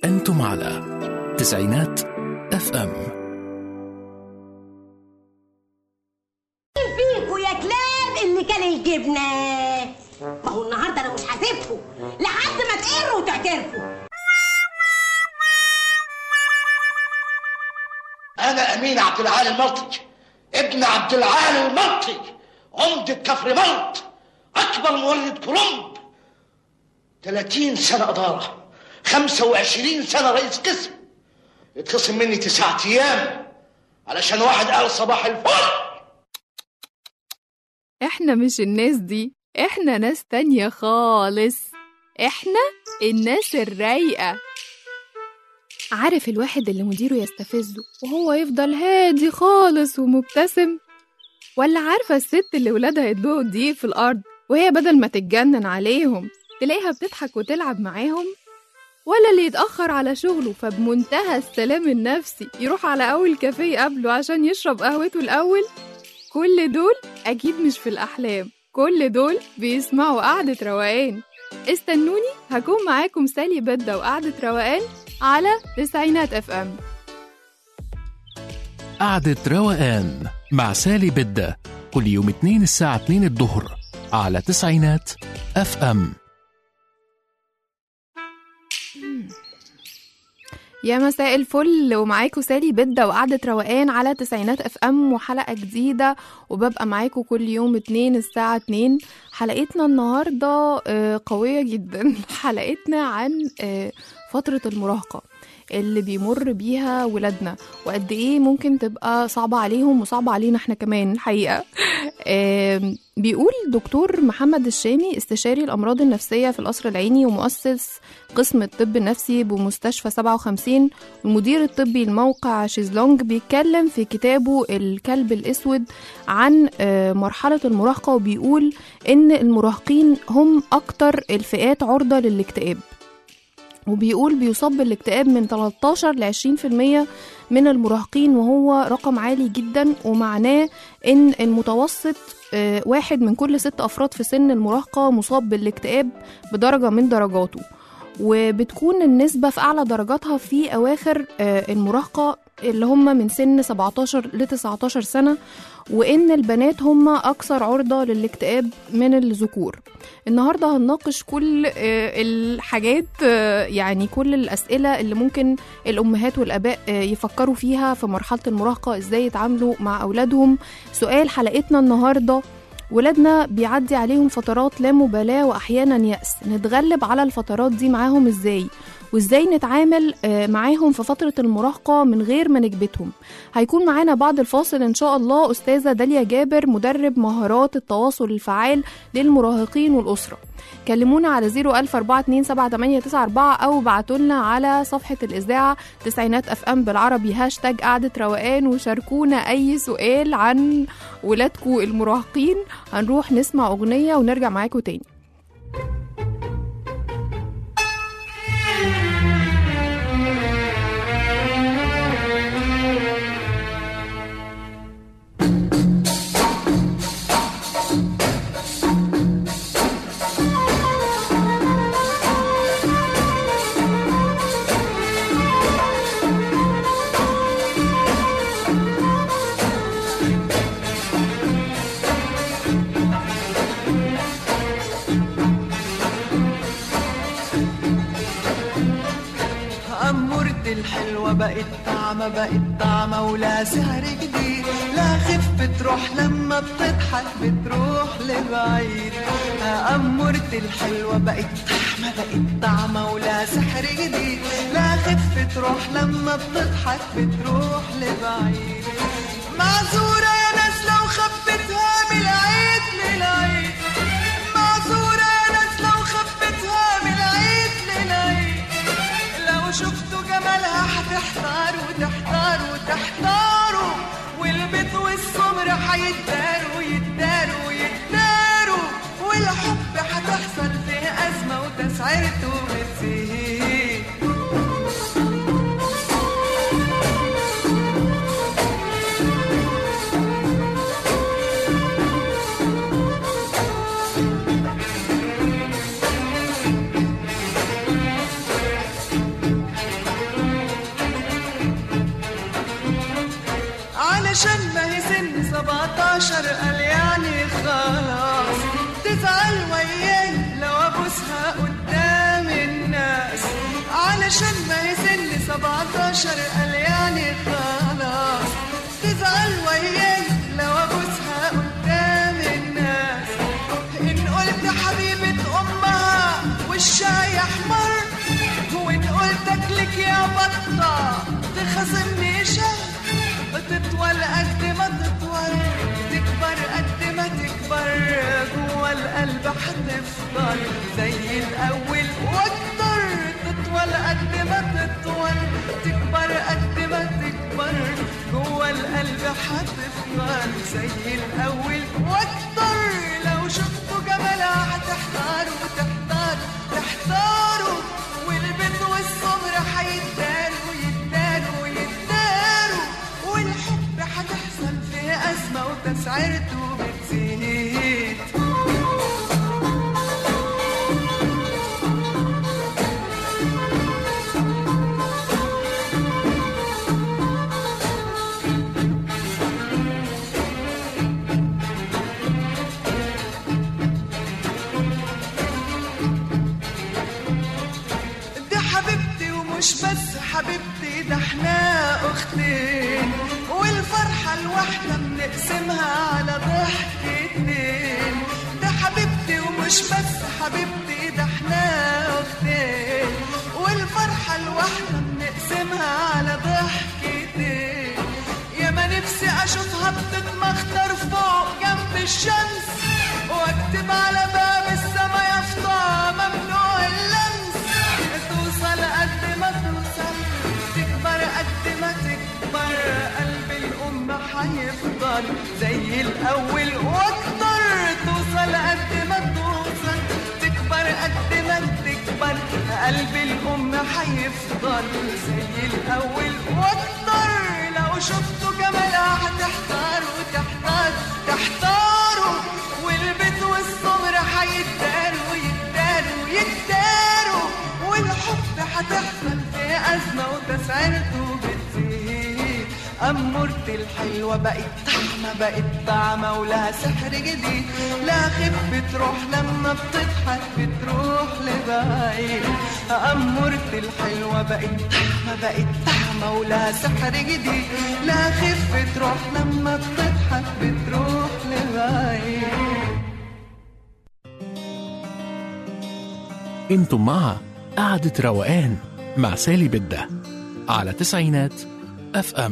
أنتم على تسعينات اف ام فيكوا يا كلاب اللي كان الجبنة ما هو النهارده انا مش هسيبكوا لحد ما تقروا وتعترفوا أنا أمين عبد العال الملطي ابن عبد العال الملطي عمدة كفر ملط أكبر مولد كولومب 30 سنة إدارة 25 سنة رئيس قسم اتخصم مني تسعة أيام علشان واحد قال صباح الفل احنا مش الناس دي احنا ناس تانية خالص احنا الناس الرايقة عارف الواحد اللي مديره يستفزه وهو يفضل هادي خالص ومبتسم ولا عارفة الست اللي ولادها يدلقوا الدقيق في الأرض وهي بدل ما تتجنن عليهم تلاقيها بتضحك وتلعب معاهم ولا اللي يتأخر على شغله فبمنتهى السلام النفسي يروح على أول كافيه قبله عشان يشرب قهوته الأول كل دول أكيد مش في الأحلام كل دول بيسمعوا قعدة روقان استنوني هكون معاكم سالي بدة وقعدة روقان على تسعينات اف ام قعدة روقان مع سالي بدة كل يوم اثنين الساعة 2 الظهر على تسعينات اف ام يا مساء الفل ومعاكم سالي بدة وقعدة روقان على تسعينات اف ام وحلقة جديدة وببقى معاكم كل يوم اتنين الساعة اتنين حلقتنا النهاردة آه، قوية جدا حلقتنا عن آه، فترة المراهقة اللي بيمر بيها ولادنا وقد ايه ممكن تبقى صعبة عليهم وصعبة علينا احنا كمان الحقيقة آم، بيقول دكتور محمد الشامي استشاري الأمراض النفسية في القصر العيني ومؤسس قسم الطب النفسي بمستشفى 57 والمدير الطبي لموقع شيزلونج بيتكلم في كتابه الكلب الأسود عن آه، مرحلة المراهقة وبيقول إن المراهقين هم أكتر الفئات عرضة للاكتئاب وبيقول بيصاب بالاكتئاب من 13 ل 20% من المراهقين وهو رقم عالي جدا ومعناه ان المتوسط آه، واحد من كل ست افراد في سن المراهقه مصاب بالاكتئاب بدرجه من درجاته وبتكون النسبة في أعلى درجاتها في أواخر آه، المراهقة اللي هم من سن 17 ل 19 سنة وإن البنات هم أكثر عرضة للاكتئاب من الذكور النهاردة هنناقش كل آه، الحاجات آه، يعني كل الأسئلة اللي ممكن الأمهات والآباء آه، يفكروا فيها في مرحلة المراهقة إزاي يتعاملوا مع أولادهم سؤال حلقتنا النهارده ولادنا بيعدي عليهم فترات لا مبالاة وأحيانا يأس نتغلب على الفترات دي معاهم إزاي وإزاي نتعامل آه، معاهم في فترة المراهقة من غير ما نكبتهم هيكون معانا بعد الفاصل إن شاء الله أستاذة داليا جابر مدرب مهارات التواصل الفعال للمراهقين والأسرة كلمونا على 014278994 أو بعتولنا على صفحة الإذاعة تسعينات أف أم بالعربي هاشتاج قعدة روقان وشاركونا أي سؤال عن ولادكم المراهقين هنروح نسمع أغنية ونرجع معاكم تاني أمورتي الحلوة بقت طعمة بقت طعمة ولا سهر جديد لا خف تروح لما بتضحك بتروح لبعيد أمورتي الحلوة بقت طعمة بقت طعمة ولا سحر جديد لا خف تروح لما بتضحك بتروح لبعيد معذورة يا ناس لو خبتها من العيد للعيد معذورة يا ناس لو خبتها من العيد للعيد لو شفتوا جمالها هتحتاروا تحتاروا تحتاروا والبيض والسمر هيتداروا يتداروا يتداروا والحب هتحصل فيه أزمة وتسعيرته بتزيد 17 قال يعني خلاص تزعل وياي لو ابوسها قدام الناس علشان ما يسن 17 قال يعني خلاص تزعل وياي لو ابوسها قدام الناس ان قلت حبيبة امها وشها يحمر وان قلت اكلك يا بطة تخصمني شهر تطول قد ما تطول تكبر قد ما تكبر جوا القلب هتفضل زي الاول واكتر تطول قد ما تطول تكبر قد ما تكبر جوا القلب هتفضل زي الاول واكتر لو شفتوا جمالها هتحتاروا تحتاروا تحتاروا والبنت والصبر هيتداروا يتداروا يتداروا والحب هتحصل في أزمة وتسعيرته بتزيد دي حبيبتي ومش بس حبيبتي ده احنا اختين والفرحة الواحدة بنقسمها على ضحكتين ده حبيبتي ومش بس حبيبتي ده احنا اختين والفرحة الواحدة بنقسمها على ضحكتين يا ما نفسي اشوفها بتتمخطر فوق جنب الشمس واكتب على باب السما يافطة ممنوع اللمس توصل قد ما توصل تكبر قد ما تكبر قلب الأم هيفضل زي الأول وأكتر توصل قد ما توصل تكبر قد ما تكبر قلب الأم هيفضل زي الأول وأكتر لو شفتوا جمالها هتحتاروا تحتاروا تحتاروا والبيت والصبر هيتداروا يتداروا يتداروا والحب هتحصل في أزمة وتسعيرته بتزيد أمورتي الحلوة بقت طعمة بقت طعمة ولها سحر جديد لا خف بتروح لما بتضحك بتروح لبعيد أمورتي الحلوة بقت طعمة بقت طعمة ولها سحر جديد لا خف بتروح لما بتضحك بتروح لبعيد انتم مع قعدة روقان مع سالي بدة على تسعينات اف ام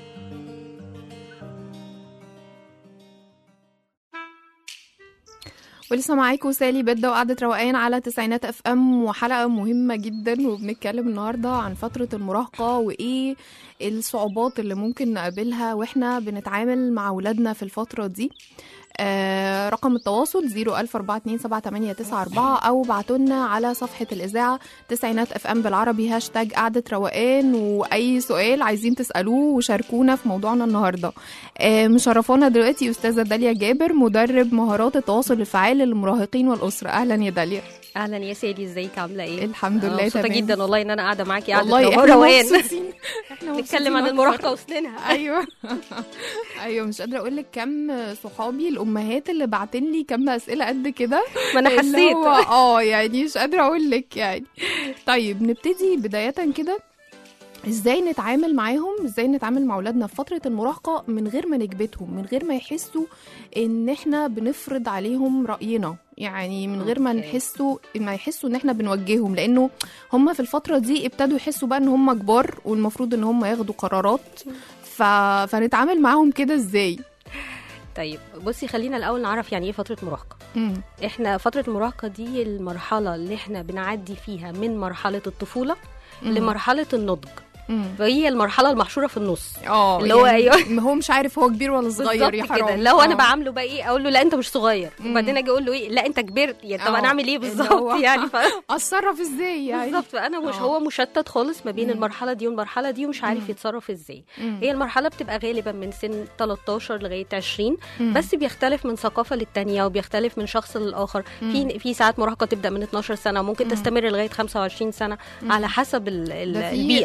ولسه معاكم سالي بدة وقعدة روقان على تسعينات اف ام وحلقة مهمة جدا وبنتكلم النهاردة عن فترة المراهقة وايه الصعوبات اللي ممكن نقابلها واحنا بنتعامل مع ولادنا في الفترة دي آه رقم التواصل 004278994 او بعتولنا على صفحة الإذاعة تسعينات اف ام بالعربي هاشتاج قعدة روقان وأي سؤال عايزين تسألوه وشاركونا في موضوعنا النهاردة آه مشرفانا دلوقتي أستاذة داليا جابر مدرب مهارات التواصل الفعال للمراهقين والأسرة أهلا يا داليا اهلا يا سالي ازيك عامله ايه الحمد لله مبسوطه تمام. جدا والله ان انا قاعده معاكي قاعده والله روقان احنا روقان مبسوطين احنا مبسوطين نتكلم عن أكتر. المراهقه وسنينها ايوه ايوه مش قادره اقول لك كم صحابي الامهات اللي بعتين لي كم اسئله قد كده ما انا اللي حسيت هو اه يعني مش قادره اقول لك يعني طيب نبتدي بدايه كده ازاي نتعامل معاهم ازاي نتعامل مع اولادنا في فتره المراهقه من غير ما نكبتهم من غير ما يحسوا ان احنا بنفرض عليهم راينا يعني من غير ما أوكي. نحسوا ما يحسوا ان احنا بنوجههم لانه هم في الفتره دي ابتدوا يحسوا بقى ان هم كبار والمفروض ان هم ياخدوا قرارات ف... فنتعامل معاهم كده ازاي طيب بصي خلينا الاول نعرف يعني ايه فتره مراهقه مم. احنا فتره المراهقه دي المرحله اللي احنا بنعدي فيها من مرحله الطفوله مم. لمرحله النضج مم. فهي المرحله المحشوره في النص اه اللي هو يعني أيوه. هو مش عارف هو كبير ولا صغير يا بالظبط حرام كده لو انا آه. بعامله بقى ايه اقول له لا انت مش صغير مم. وبعدين اجي اقول له ايه لا انت كبرت يعني طب آه. انا اعمل ايه اللي بالظبط هو- يعني ف... اتصرف ازاي يعني بالظبط فانا مش آه. هو مشتت خالص ما بين مم. المرحله دي والمرحله دي ومش عارف مم. يتصرف ازاي مم. هي المرحله بتبقى غالبا من سن 13 لغايه 20 مم. بس بيختلف من ثقافه للتانيه وبيختلف من شخص للاخر مم. في في ساعات مراهقه تبدا من 12 سنه ممكن مم. تستمر لغايه 25 سنه مم. على حسب ال- ال- ده في البيئه آه،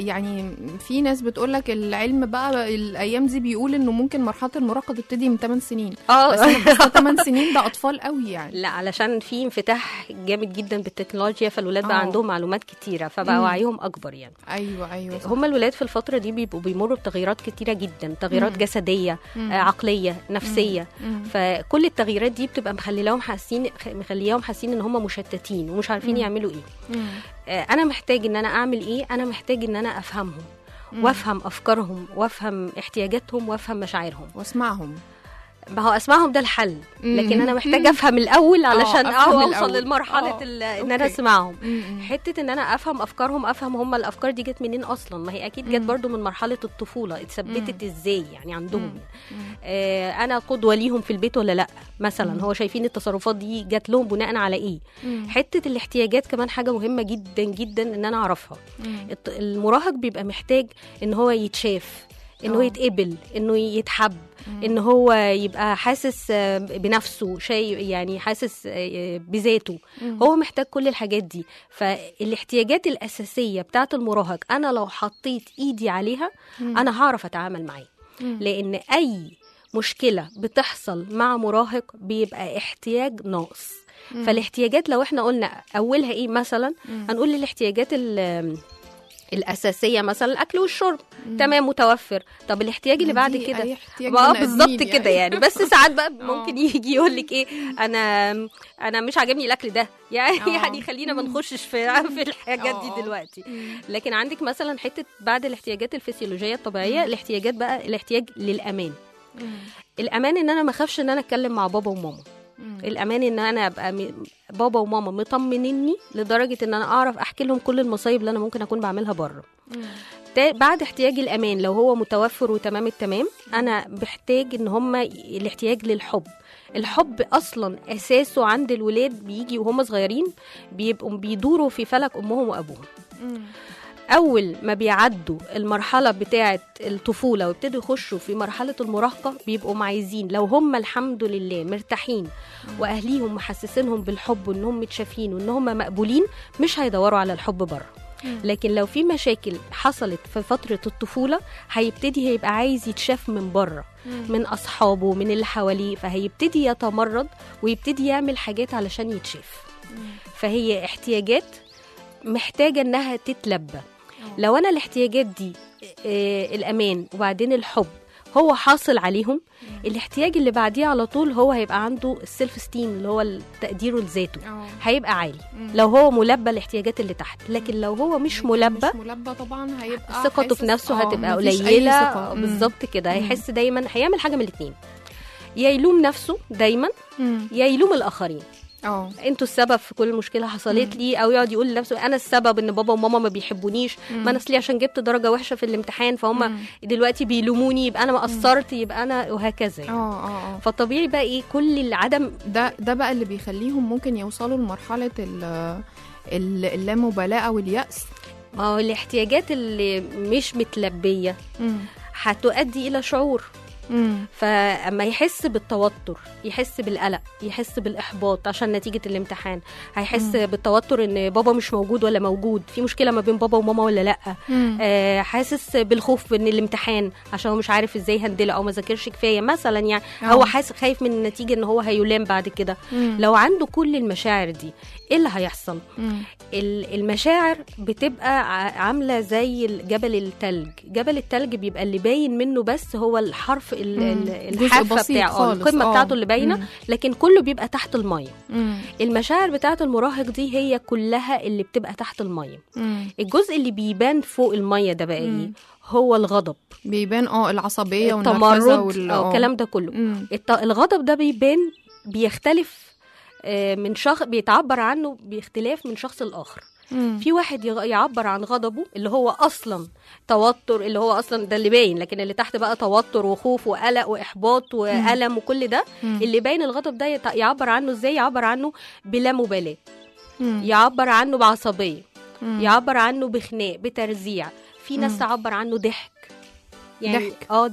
يعني في ناس بتقولك العلم بقى الايام دي بيقول انه ممكن مرحله المراهقه تبتدي من 8 سنين بس اه انا بحسها 8 سنين ده اطفال قوي يعني لا علشان في انفتاح جامد جدا بالتكنولوجيا فالولاد بقى آه. عندهم معلومات كتيره فبقى مم. وعيهم اكبر يعني ايوه ايوه صح. هم الولاد في الفترة دي بيبقوا بيمروا بتغييرات كتيرة جدا تغييرات مم. جسدية مم. آه، عقلية نفسية مم. فكل التغييرات دي بتبقى مخليهم حاسين مخليهم حاسين ان هم مشتتين ومش عارفين مم. يعملوا ايه مم. آه، انا محتاج ان انا اعمل ايه انا محتاج ان انا افهمهم مم. وافهم افكارهم وافهم احتياجاتهم وافهم مشاعرهم واسمعهم ما هو اسمعهم ده الحل مم. لكن انا محتاجه افهم الاول علشان أفهم أو اوصل الأول. للمرحله آه، ال- ان انا أوكي. اسمعهم مم. حته ان انا افهم افكارهم افهم هم الافكار دي جت منين اصلا ما هي اكيد جت مم. برضو من مرحله الطفوله اتثبتت ازاي يعني عندهم مم. يعني. آه انا قدوه ليهم في البيت ولا لا مثلا مم. هو شايفين التصرفات دي جت لهم بناء على ايه مم. حته الاحتياجات كمان حاجه مهمه جدا جدا ان انا اعرفها مم. الط- المراهق بيبقى محتاج ان هو يتشاف ان هو آه. يتقبل انه يتحب مم. ان هو يبقى حاسس آه، بنفسه شيء يعني حاسس آه، بذاته مم. هو محتاج كل الحاجات دي فالاحتياجات الاساسيه بتاعه المراهق انا لو حطيت ايدي عليها مم. انا هعرف اتعامل معاه مم. لان اي مشكله بتحصل مع مراهق بيبقى احتياج ناقص مم. فالاحتياجات لو احنا قلنا اولها ايه مثلا مم. هنقول الاحتياجات ال- الاساسيه مثلا الاكل والشرب مم. تمام متوفر طب الاحتياج اللي بعد دي كده أي احتياج بقى بني بالظبط آدمين كده يعني بس ساعات بقى ممكن آه. يجي يقول لك ايه انا انا مش عاجبني الاكل ده يعني آه. يعني خلينا ما نخشش في في الحاجات آه. دي دلوقتي مم. لكن عندك مثلا حته بعد الاحتياجات الفسيولوجيه الطبيعيه الاحتياجات بقى الاحتياج للامان مم. الامان ان انا ما اخافش ان انا اتكلم مع بابا وماما مم. الامان ان انا ابقى م... بابا وماما مطمنيني لدرجه ان انا اعرف احكي لهم كل المصايب اللي انا ممكن اكون بعملها بره مم. تا- بعد احتياج الامان لو هو متوفر وتمام التمام انا بحتاج ان هم الاحتياج للحب الحب اصلا اساسه عند الولاد بيجي وهم صغيرين بيبقوا بيدوروا في فلك امهم وابوهم مم. اول ما بيعدوا المرحله بتاعه الطفوله ويبتدوا يخشوا في مرحله المراهقه بيبقوا عايزين لو هم الحمد لله مرتاحين واهليهم محسسينهم بالحب وانهم متشافين وان هم مقبولين مش هيدوروا على الحب بره لكن لو في مشاكل حصلت في فترة الطفولة هيبتدي هيبقى عايز يتشاف من بره من أصحابه من اللي حواليه فهيبتدي يتمرد ويبتدي يعمل حاجات علشان يتشاف فهي احتياجات محتاجة إنها تتلبى لو أنا الاحتياجات دي آه، الأمان وبعدين الحب هو حاصل عليهم الاحتياج اللي بعديه على طول هو هيبقى عنده السيلف ستيم اللي هو تقديره لذاته آه. هيبقى عالي مم. لو هو ملبى الاحتياجات اللي تحت لكن لو هو مش ملبى مش ملبى طبعا هيبقى ثقته في حاسس- نفسه آه، هتبقى مفيش أي قليله ثقة. مم. بالظبط كده مم. هيحس دايما هيعمل حاجه من الاثنين يا يلوم نفسه دايما مم. يا يلوم الاخرين اه انتوا السبب في كل مشكله حصلت لي او يقعد يقول لنفسه انا السبب ان بابا وماما ما بيحبونيش ما انا اصلي عشان جبت درجه وحشه في الامتحان فهم مم. دلوقتي بيلوموني يبقى انا ما قصرت يبقى انا وهكذا اه يعني. اه اه فطبيعي بقى ايه كل العدم ده ده بقى اللي بيخليهم ممكن يوصلوا لمرحله ال ال- اللامبالاه او اليأس ما هو الاحتياجات اللي مش متلبيه مم. هتؤدي الى شعور مم. فاما يحس بالتوتر يحس بالقلق يحس بالاحباط عشان نتيجه الامتحان هيحس مم. بالتوتر ان بابا مش موجود ولا موجود في مشكله ما بين بابا وماما ولا لا مم. آه حاسس بالخوف من الامتحان عشان هو مش عارف ازاي هندله او ما ذاكرش كفايه مثلا يعني آه. هو حاسس خايف من النتيجه ان هو هيلام بعد كده مم. لو عنده كل المشاعر دي ايه اللي هيحصل مم. ال- المشاعر بتبقى ع- عامله زي جبل التلج جبل التلج بيبقى اللي باين منه بس هو الحرف ال- مم. ال- جزء الحافه بسيط بتاعه آه، خالص. القمه آه. بتاعته اللي باينه مم. لكن كله بيبقى تحت الميه مم. المشاعر بتاعه المراهق دي هي كلها اللي بتبقى تحت الميه مم. الجزء اللي بيبان فوق الميه ده بقى ايه مم. هو الغضب بيبان اه العصبيه والنرفزه التمرد وال- آه، آه. الكلام ده كله مم. الت- الغضب ده بيبان بيختلف آه، من شخص بيتعبر عنه باختلاف من شخص لآخر مم. في واحد يغ- يعبر عن غضبه اللي هو اصلا توتر اللي هو اصلا ده اللي باين لكن اللي تحت بقى توتر وخوف وقلق واحباط والم وكل ده مم. اللي باين الغضب ده يت- يعبر عنه ازاي يعبر عنه بلا مبالاه مم. يعبر عنه بعصبيه مم. يعبر عنه بخناق بترزيع في ناس مم. تعبر عنه ضحك يعني ضحك. اه ضحك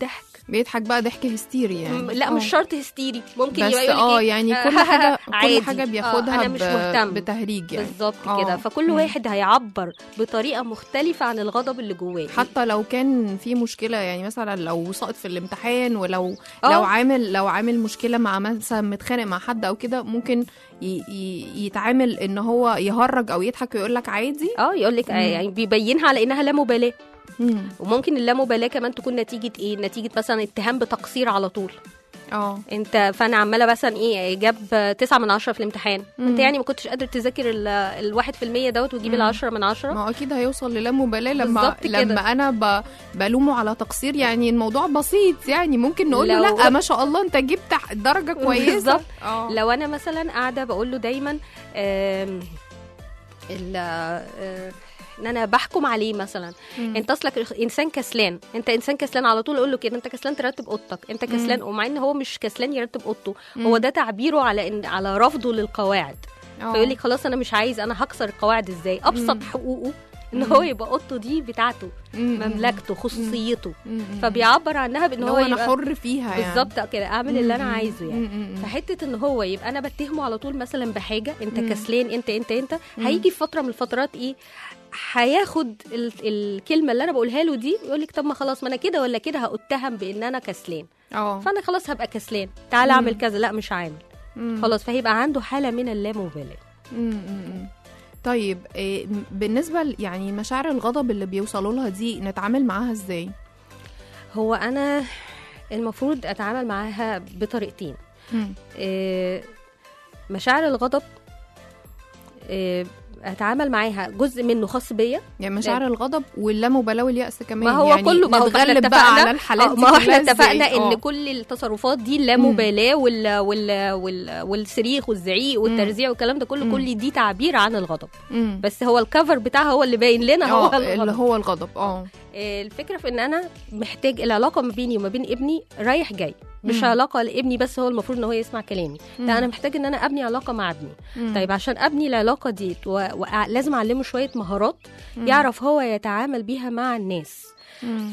بيضحك بقى ضحك هستيري يعني م- لا آه. مش شرط هستيري ممكن بس يبقى يقول اه إيه؟ يعني آه، كل حاجه عادي. كل حاجه آه، بياخدها انا مش ب- مهتم بتهريج يعني بالظبط آه. كده فكل مم. واحد هيعبر بطريقه مختلفه عن الغضب اللي جواه حتى لو كان في مشكله يعني مثلا لو سقط في الامتحان ولو آه. لو عامل لو عامل مشكله مع مثلا متخانق مع حد او كده ممكن ي- ي- يتعامل ان هو يهرج او يضحك ويقول لك عادي اه يقول لك مم. يعني بيبينها على انها لا مبالاه مم. وممكن اللامبالاه كمان تكون نتيجه ايه نتيجه مثلا اتهام بتقصير على طول اه انت فانا عماله مثلا ايه جاب تسعة من عشرة في الامتحان مم. انت يعني ما كنتش قادر تذاكر ال- الواحد في المية دوت وتجيب مم. العشرة من عشرة ما هو اكيد هيوصل للا مبالاه لما بالظبط كده. لما انا ب... بلومه على تقصير يعني الموضوع بسيط يعني ممكن نقول له لو- لا ما شاء الله انت جبت درجه كويسه بالظبط. اه لو انا مثلا قاعده بقول له دايما آم، ال- آه، ان انا بحكم عليه مثلا مم. انت اصلك انسان كسلان انت انسان كسلان على طول اقول له كده انت كسلان ترتب اوضتك انت كسلان ومع ان هو مش كسلان يرتب اوضته هو ده تعبيره على ان على رفضه للقواعد آه. فيقول لك خلاص انا مش عايز انا هكسر القواعد ازاي ابسط مم. حقوقه ان مم. هو يبقى اوضته دي بتاعته مم. مملكته خصوصيته مم. فبيعبر عنها بان ان هو هو انا يبقى حر فيها يعني بالظبط كده اعمل اللي انا مم. عايزه يعني مم. مم. فحته ان هو يبقى انا بتهمه على طول مثلا بحاجه انت مم. كسلان انت انت انت مم. هيجي في فتره من الفترات ايه هياخد ال- الكلمه اللي انا بقولها له دي ويقول لك طب ما خلاص ما انا كده ولا كده هاتهم بان انا كسلان اه فانا خلاص هبقى كسلان تعالى مم. اعمل كذا لا مش عامل مم. خلاص فهيبقى عنده حاله من اللامبالاه مم. مم. طيب إيه، م- بالنسبه ل- يعني مشاعر الغضب اللي بيوصلوا لها دي نتعامل معاها ازاي هو انا المفروض اتعامل معاها بطريقتين مم. إيه، مشاعر الغضب إيه، اتعامل معاها جزء منه خاص بيا يعني مشاعر الغضب واللامبالاه واليأس كمان ما هو يعني كله ما هو احنا نتغلب بقى اتفقنا- على الحالات آه، دي ما هو احنا كلها اتفقنا إزاي؟ ان آه. كل التصرفات دي اللامبالاه وال وال وال والصريخ والزعيق والترزيع والكلام ده كله مم. كل دي تعبير عن الغضب مم. بس هو الكفر بتاعها هو اللي باين لنا هو اه اللي الغضب هو الغضب اه آه، الفكره في ان انا محتاج العلاقه ما بيني وما بين ابني رايح جاي مش مم. علاقه لابني بس هو المفروض ان هو يسمع كلامي مم. لا انا محتاج ان انا ابني علاقه مع ابني مم. طيب عشان ابني العلاقه دي ولازم اعلمه شويه مهارات مم. يعرف هو يتعامل بيها مع الناس مم.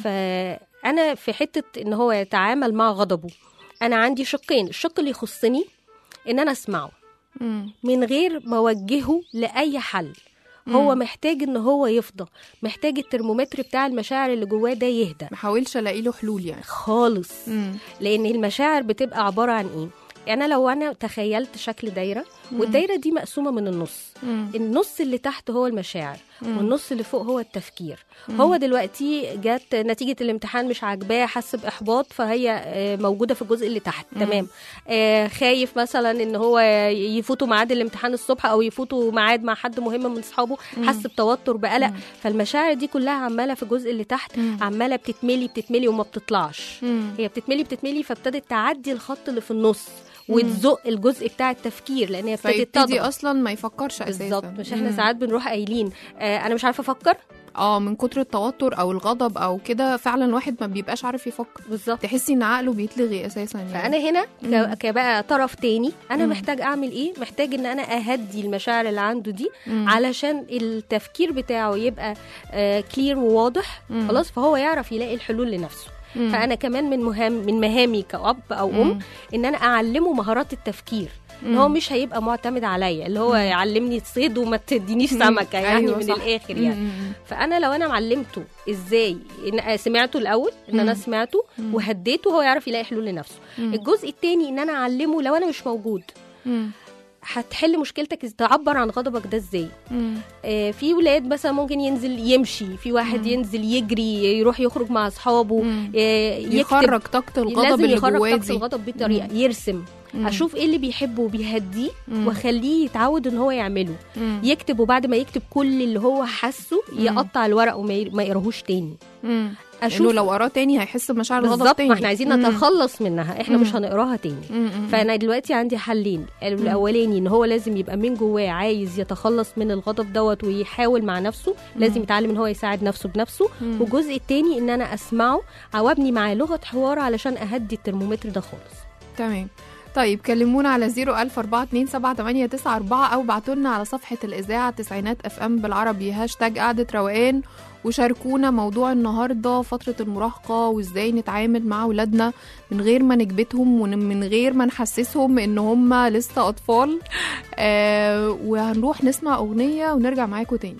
فانا في حته ان هو يتعامل مع غضبه انا عندي شقين الشق اللي يخصني ان انا اسمعه مم. من غير ما اوجهه لاي حل هو محتاج ان هو يفضى محتاج الترمومتر بتاع المشاعر اللي جواه ده يهدى ما حاولش الاقي له حلول يعني خالص مم. لان المشاعر بتبقى عباره عن ايه يعني أنا لو انا تخيلت شكل دايره والدايره دي مقسومه من النص مم. النص اللي تحت هو المشاعر مم. والنص اللي فوق هو التفكير هو دلوقتي جت نتيجه الامتحان مش عاجباه حس باحباط فهي آه، موجوده في الجزء اللي تحت تمام آه، خايف مثلا ان هو يفوتوا ميعاد الامتحان الصبح او يفوتوا ميعاد مع حد مهم من اصحابه حس بتوتر بقلق فالمشاعر دي كلها عماله في الجزء اللي تحت عماله بتتملي بتتملي وما بتطلعش مم. هي بتتملي بتتملي فابتدت تعدي الخط اللي في النص وتزق الجزء بتاع التفكير لان هي ابتدت فيبتدي تضغط اصلا ما يفكرش اساسا بالظبط مش احنا مم. ساعات بنروح قايلين آه انا مش عارفه افكر اه من كتر التوتر او الغضب او كده فعلا الواحد ما بيبقاش عارف يفكر بالظبط تحسي ان عقله بيتلغي اساسا يعني فانا هنا مم. ك- كبقى طرف تاني انا مم. محتاج اعمل ايه محتاج ان انا اهدي المشاعر اللي عنده دي مم. علشان التفكير بتاعه يبقى كلير وواضح مم. خلاص فهو يعرف يلاقي الحلول لنفسه مم. فانا كمان من مهام من مهامي كأب او مم. ام ان انا اعلمه مهارات التفكير ان هو مش هيبقى معتمد عليا اللي هو يعلمني الصيد وما تدينيش مم. سمكه يعني أيوة من صح. الاخر مم. يعني مم. فانا لو انا علمته ازاي ان سمعته الاول ان انا مم. سمعته وهديته هو يعرف يلاقي حلول لنفسه مم. الجزء التاني ان انا اعلمه لو انا مش موجود مم. هتحل مشكلتك إز- تعبر عن غضبك ده ازاي مم. آه في ولاد مثلا ممكن ينزل يمشي في واحد مم. ينزل يجري يروح يخرج مع اصحابه مم. آه يكتب يخرج طاقة الغضب لازم اللي يخرج جواه طاقة دي الغضب بطريقه يرسم مم. اشوف ايه اللي بيحبه وبيهديه مم. واخليه يتعود ان هو يعمله مم. يكتب وبعد ما يكتب كل اللي هو حاسه يقطع الورق وما ي- ما يقراهوش تاني مم. اشوف انه لو قراه تاني هيحس بمشاعر الغضب بالظبط تاني ما احنا عايزين مم. نتخلص منها احنا مم. مش هنقراها تاني مم. مم. فانا دلوقتي عندي حلين الاولاني ان هو لازم يبقى من جواه عايز يتخلص من الغضب دوت ويحاول مع نفسه لازم يتعلم ان هو يساعد نفسه بنفسه مم. والجزء التاني ان انا اسمعه او ابني معاه لغه حوار علشان اهدي الترمومتر ده خالص تمام طيب كلمونا على 004278994 أو بعتولنا على صفحة الإذاعة تسعينات اف ام بالعربي هاشتاج قعدة روقان وشاركونا موضوع النهاردة فترة المراهقة وإزاي نتعامل مع ولادنا من غير ما نكبتهم ومن غير ما نحسسهم إن هم لسه أطفال آه وهنروح نسمع أغنية ونرجع معاكم تاني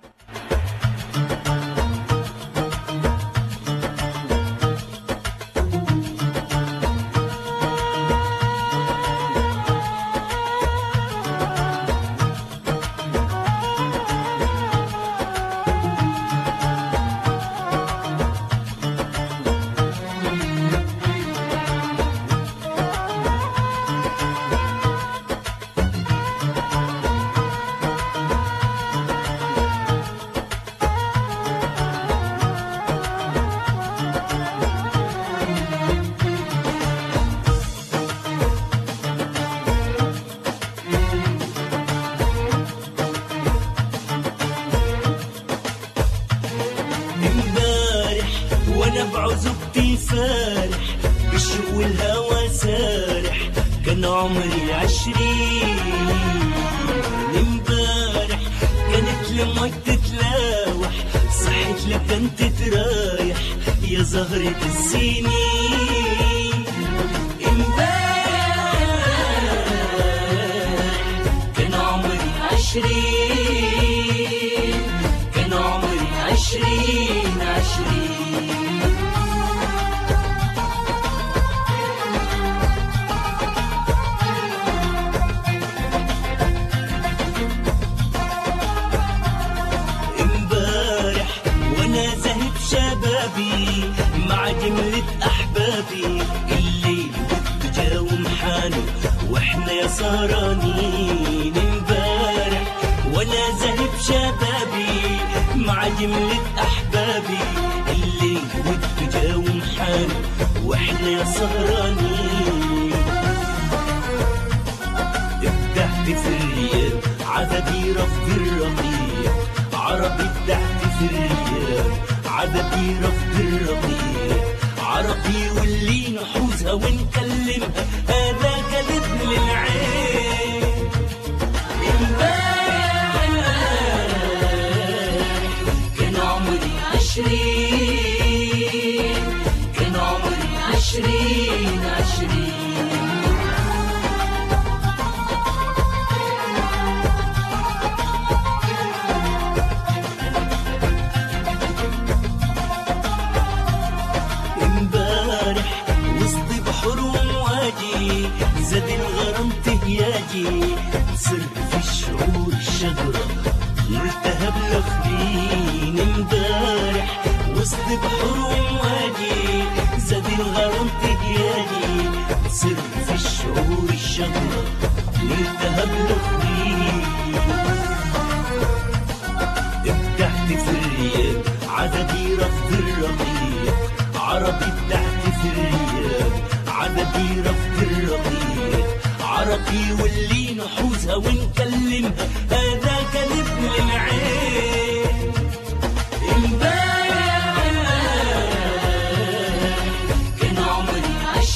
امبارح وانا بعزوبتي فارح بالشوق والهوى سارح كان عمري عشرين امبارح كانت لمك تتلاوح صحيت لكن تترايح يا زهرة السنين امبارح كان عمري عشرين كان عمري عشرين عشرين امبارح وانا زهد شبابي مع جملة احبابي الليل والدجا حاله واحنا يا سهرانين امبارح وانا زهد شبابي مع جملة احبابي الليل والدجا حاله واحنا يا سهرانين ابدعت في الرياض عددي رفض الرقيق عربي ابدعت في الرياض عددي رفض الرقيق عربي واللي نحوزها ونكلمها هذا كذب للعين امبارح كان عمري عشرين كان عمري عشرين عشرين امبارح وسط بحر ومواجي زاد الغرام تهياجي صرت في الشعور الشجرة ملتهب لخبين امبارح وسط بحر ومواجي زاد الغرام تهياجي صرت في الشعور الشجرة ملتهب لخبين ابدعت في الرياض عددي رفض الرقيق عربي ابدعت في الرياض عددي رفض الرقيق عربي واللي نحوزها ونكلمها هذا كذب للعين امبارح كان عمري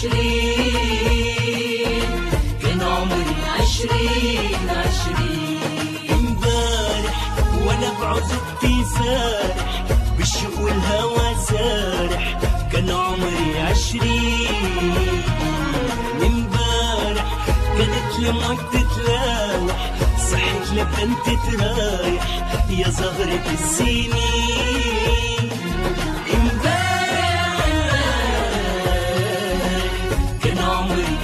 عشرين كان عمري عشرين عشرين امبارح وانا بعزوبتي سارح بالشوق والهوى سارح كان عمري عشرين امبارح كانت لمك تتلاوح صحيت لبن تترايح يا زهرة السنين امبارح كان عمري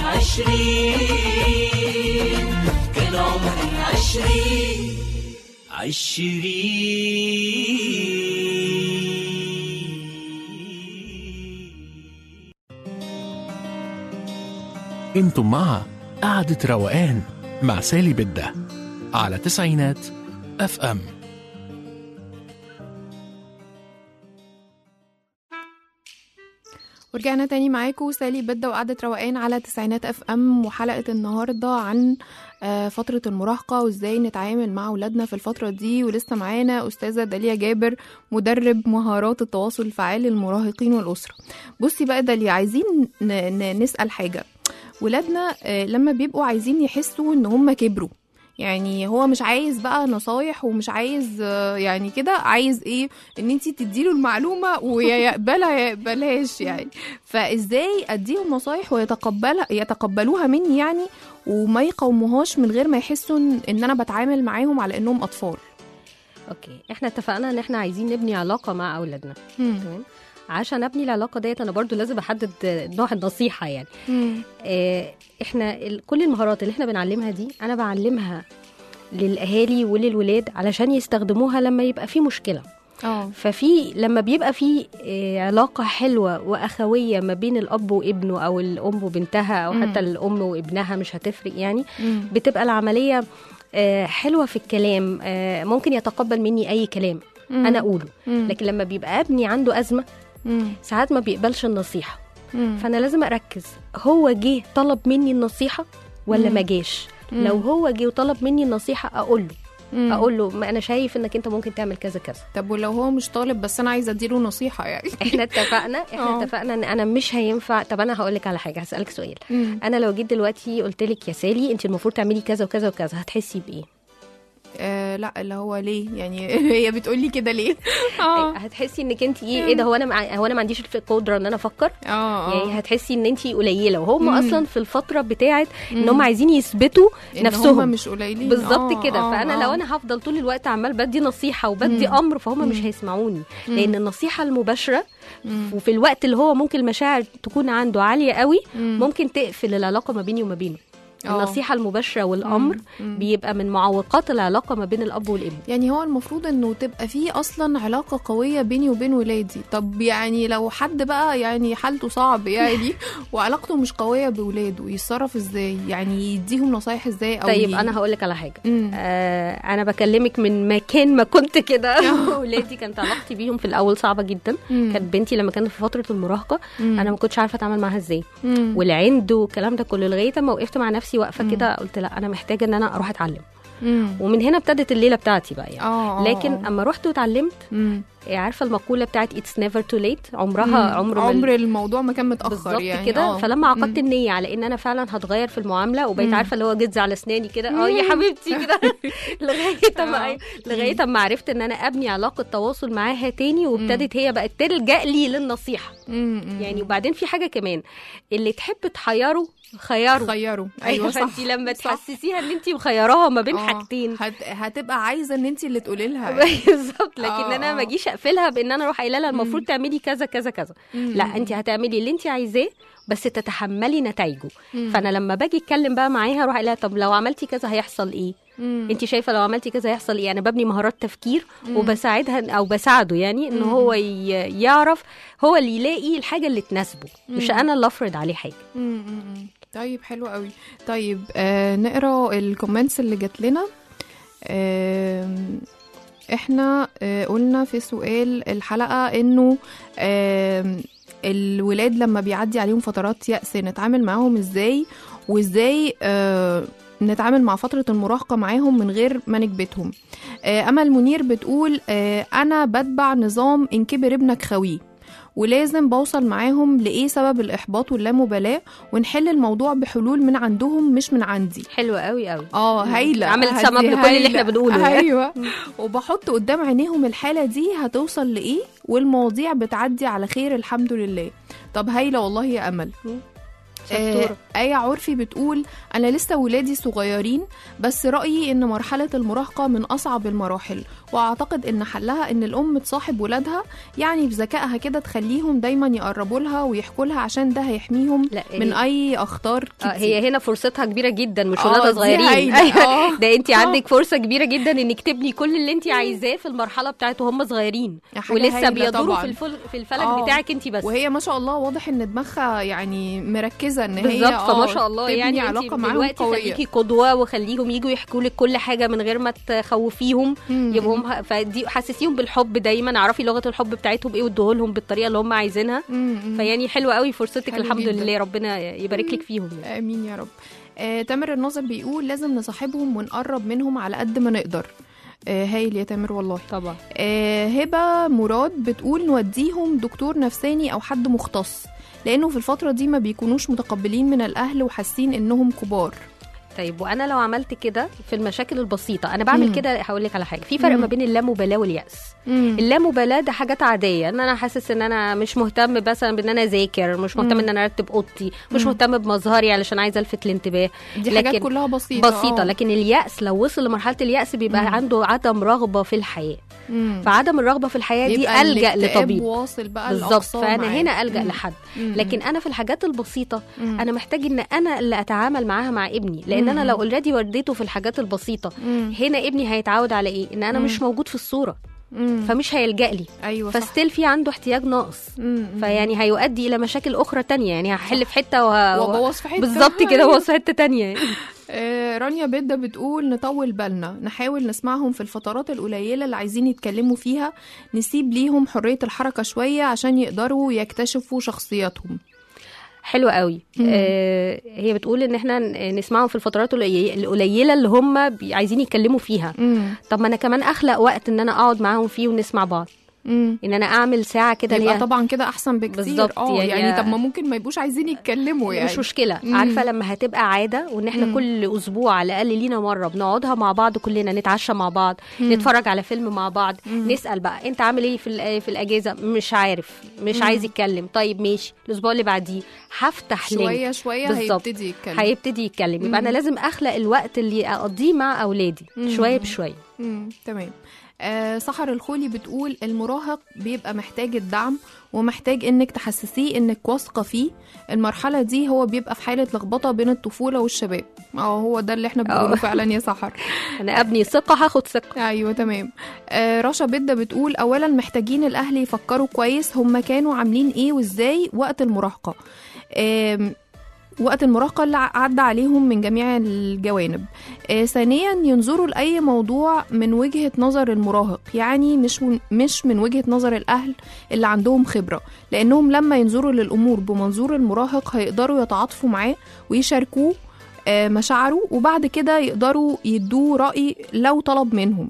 عشرين كان عمري عشرين عشرين انتم مع قعدة روقان مع سالي بدة على تسعينات اف ام ورجعنا تاني معاكم سالي بدة وقعدة روقان على تسعينات اف ام وحلقة النهاردة عن آه، فترة المراهقة وازاي نتعامل مع ولادنا في الفترة دي ولسه معانا أستاذة داليا جابر مدرب مهارات التواصل الفعال للمراهقين والأسرة بصي بقى داليا عايزين ن- ن- نسأل حاجة ولادنا آه، لما بيبقوا عايزين يحسوا ان هم كبروا يعني هو مش عايز بقى نصايح ومش عايز آه، يعني كده عايز ايه ان انت تديله المعلومه ويا يقبلها يا يقبلهاش يعني فازاي اديهم نصايح ويتقبلها يتقبلوها مني يعني وما يقاوموهاش من غير ما يحسوا ان إن انا بتعامل معاهم على انهم اطفال اوكي احنا اتفقنا ان احنا عايزين نبني علاقه مع اولادنا تمام عشان ابني العلاقه ديت انا برضو لازم احدد نوع النصيحه يعني آه، احنا ال- كل المهارات اللي احنا بنعلمها دي انا بعلمها للاهالي وللولاد علشان يستخدموها لما يبقى في مشكله اه ففي لما بيبقى في آه، علاقه حلوه واخويه ما بين الاب وابنه او الام وبنتها او مم. حتى الام وابنها مش هتفرق يعني مم. بتبقى العمليه آه، حلوه في الكلام آه، ممكن يتقبل مني اي كلام مم. انا اقوله مم. لكن لما بيبقى ابني عنده ازمه مم. ساعات ما بيقبلش النصيحه مم. فانا لازم اركز هو جه طلب مني النصيحه ولا مم. ما جاش مم. لو هو جه وطلب مني النصيحه اقول له مم. اقول له ما انا شايف انك انت ممكن تعمل كذا كذا طب ولو هو مش طالب بس انا عايزه اديله نصيحه يعني احنا اتفقنا آه. احنا اتفقنا ان انا مش هينفع طب انا هقول لك على حاجه هسالك سؤال مم. انا لو جيت دلوقتي قلت لك يا سالي انت المفروض تعملي كذا وكذا وكذا هتحسي بايه آه لا اللي هو ليه يعني هي بتقولي كده ليه اه هتحسي انك انت ايه ايه ده هو انا مع... هو انا ما عنديش القدره ان انا افكر اه يعني اه هتحسي ان انت قليله وهم مم. اصلا في الفتره بتاعه ان مم. هم عايزين يثبتوا إن نفسهم هم مش قليلين بالظبط آه، كده آه، فانا آه. لو انا هفضل طول الوقت عمال بدي نصيحه وبدي مم. امر فهم مش مم. هيسمعوني مم. لان النصيحه المباشره مم. وفي الوقت اللي هو ممكن المشاعر تكون عنده عاليه قوي مم. ممكن تقفل العلاقه ما بيني وما بينه آه. النصيحه المباشره والامر مم. بيبقى من معوقات العلاقه ما بين الاب والابن يعني هو المفروض انه تبقى فيه اصلا علاقه قويه بيني وبين ولادي طب يعني لو حد بقى يعني حالته صعب يعني وعلاقته مش قويه بولاده يتصرف ازاي يعني يديهم نصايح ازاي او طيب ي- انا هقول لك على حاجه مم. آه انا بكلمك من مكان ما كنت كده ولادي كانت علاقتي بيهم في الاول صعبه جدا مم. كانت بنتي لما كانت في فتره المراهقه مم. انا ما كنتش عارفه اتعامل معاها ازاي مم. والعند والكلام ده كله لغايه اما وقفت مع نفسي واقفه مم. كده قلت لا انا محتاجه ان انا اروح اتعلم مم. ومن هنا ابتدت الليله بتاعتي بقى يعني اه آه، لكن آه. اما رحت واتعلمت مم. إيه، عارفه المقوله بتاعت اتس نيفر تو ليت مم. عمرها عمر ما- عمر الموضوع ما كان متاخر بالظبط يعني كده آه. فلما عقدت مم. النيه على ان انا فعلا هتغير في المعامله وبقيت مم. عارفه اللي هو جدز على اسناني كده اه يا حبيبتي كده لغايه اما آه. لغايه اما عرفت ان انا ابني علاقه تواصل معاها تاني وابتدت هي بقت تلجا لي للنصيحه مم. مم. يعني وبعدين في حاجه كمان اللي تحب تخيره خيره خيروا ايوه صح فانت لما صح. تحسسيها ان انت مخيراها ما بين آه. حاجتين هت... هتبقى عايزه ان انت اللي تقولي لها بالظبط لكن آه، انا ما آه. اجيش اقفلها بان انا اروح قايله لها المفروض تعملي كذا كذا كذا لا انت هتعملي اللي انت عايزاه بس تتحملي نتائجه فانا لما باجي اتكلم بقى معاها اروح قايلها طب لو عملتي كذا هيحصل ايه انت شايفه لو عملتي كذا هيحصل ايه انا ببني مهارات تفكير وبساعدها او بساعده يعني ان هو ي- يعرف هو اللي يلاقي الحاجه اللي تناسبه مش انا اللي افرض عليه حاجه مم، مم، مم. طيب حلو قوي طيب آه نقرا الكومنتس اللي جات لنا آم، احنا آه قلنا في سؤال الحلقه انه آم، الولاد لما بيعدي عليهم فترات يأس نتعامل معاهم ازاي وازاي آه نتعامل مع فترة المراهقة معاهم من غير ما نكبتهم آه أمل منير بتقول آه أنا بتبع نظام إن كبر ابنك خويه ولازم بوصل معاهم لإيه سبب الإحباط واللامبالاة ونحل الموضوع بحلول من عندهم مش من عندي حلوه قوي قوي اه هايله عملت هدي سبب لكل اللي احنا هايلة. بنقوله يعني. ايوه وبحط قدام عينيهم الحاله دي هتوصل لايه والمواضيع بتعدي على خير الحمد لله طب هايله والله يا امل آه شطورة. آية عرفي بتقول أنا لسه ولادي صغيرين بس رأيي إن مرحلة المراهقة من أصعب المراحل وأعتقد إن حلها إن الأم تصاحب ولادها يعني بذكائها كده تخليهم دايما يقربوا لها ويحكوا لها عشان ده هيحميهم لا من هي- أي أخطار كتير آه، هي هنا فرصتها كبيره جدا مش آه، ولادها دي صغيرين هايلة. أيوة. آه. ده انت آه. عندك فرصه كبيره جدا انك تبني كل اللي انت عايزاه في المرحله بتاعته هم صغيرين حاجة ولسه هايلة بيدوروا طبعاً. في الفل... في الفلك آه. بتاعك انت بس وهي ما شاء الله واضح ان دماغها يعني مركزه ان هي بالظبط فما آه شاء الله تبني يعني انت علاقه معاهم دلوقتي قويه خليكي قدوه وخليهم يجوا يحكوا لك كل حاجه من غير ما تخوفيهم مم. يبقوا هم فدي حسسيهم بالحب دايما اعرفي لغه الحب بتاعتهم ايه وادوه لهم بالطريقه اللي هم عايزينها مم، مم. فيعني حلوه قوي فرصتك حلو الحمد جدا. لله ربنا يبارك لك فيهم يعني. امين يا رب آه، تامر الناظر بيقول لازم نصاحبهم ونقرب منهم على قد ما نقدر آه هايل يا تامر والله طبعا آه هبه مراد بتقول نوديهم دكتور نفساني او حد مختص لانه في الفتره دي ما بيكونوش متقبلين من الاهل وحاسين انهم كبار طيب وانا لو عملت كده في المشاكل البسيطه انا بعمل مم. كده هقول لك على حاجه في فرق مم. ما بين اللامبالاه والياس مم. اللامبالاه ده حاجات عاديه ان انا حاسس ان انا مش مهتم مثلا بان انا اذاكر مش مهتم مم. ان انا ارتب اوضتي مش مم. مهتم بمظهري علشان عايزه الفت الانتباه دي حاجات لكن كلها بسيطه بسيطه آه. لكن الياس لو وصل لمرحله الياس بيبقى مم. عنده عدم رغبه في الحياه مم. فعدم الرغبه في الحياه دي بيبقى الجا الاكتئاب لطبيب واصل بقى بالظبط لأقصاه فانا معاه. هنا الجا مم. لحد مم. لكن انا في الحاجات البسيطه مم. انا محتاج ان انا اللي اتعامل معاها مع ابني لان انا مم. لو اوريدي وديته في الحاجات البسيطه مم. هنا ابني هيتعود على ايه ان انا مم. مش موجود في الصوره مم. فمش هيلجا لي ايوه صح فستيل في عنده احتياج ناقص مم. فيعني هيؤدي الى مشاكل اخرى تانية يعني هحل في حته وه... وبوظ في حته بالظبط كده هو في حته تانية آه، رانيا بيدا بتقول نطول بالنا نحاول نسمعهم في الفترات القليلة اللي عايزين يتكلموا فيها نسيب ليهم حرية الحركة شوية عشان يقدروا يكتشفوا شخصياتهم حلو قوي مم. آه هي بتقول ان احنا ن- نسمعهم في الفترات القلي- القليله اللي هم بي- عايزين يتكلموا فيها مم. طب ما انا كمان اخلق وقت ان انا اقعد معاهم فيه ونسمع بعض مم. ان انا اعمل ساعه كده يبقى هي طبعا كده احسن بكتير بالظبط، اه يعني- يعني, طب ما ممكن ما يبقوش عايزين يتكلموا يعني مش مشكله مم. عارفه لما هتبقى عاده وان احنا مم. كل اسبوع على الاقل لينا مره بنقعدها مع بعض كلنا نتعشى مع بعض مم. نتفرج على فيلم مع بعض مم. نسال بقى انت عامل ايه في ال- في الاجازه مش عارف مش مم. عايز يتكلم طيب ماشي الاسبوع اللي بعديه هفتح لينك شوية شوية بالظبط. هيبتدي يتكلم هيبتدي يتكلم يبقى انا مم. لازم اخلق الوقت اللي اقضيه مع اولادي مم. شويه بشويه مم. تمام آه سحر الخولي بتقول المراهق بيبقى محتاج الدعم ومحتاج انك تحسسيه انك واثقه فيه المرحله دي هو بيبقى في حاله لخبطه بين الطفوله والشباب اه هو ده اللي احنا بنقوله آه. فعلا يا سحر انا ابني ثقه هاخد ثقه ايوه تمام آه رشا بده بتقول اولا محتاجين الاهل يفكروا كويس هم كانوا عاملين ايه وازاي وقت المراهقه آم، وقت المراهقة اللي عدى عليهم من جميع الجوانب آه ثانيا ينظروا لأي موضوع من وجهة نظر المراهق يعني مش مش من وجهة نظر الأهل اللي عندهم خبرة لأنهم لما ينظروا للأمور بمنظور المراهق هيقدروا يتعاطفوا معاه ويشاركوه آه مشاعره وبعد كده يقدروا يدوه رأي لو طلب منهم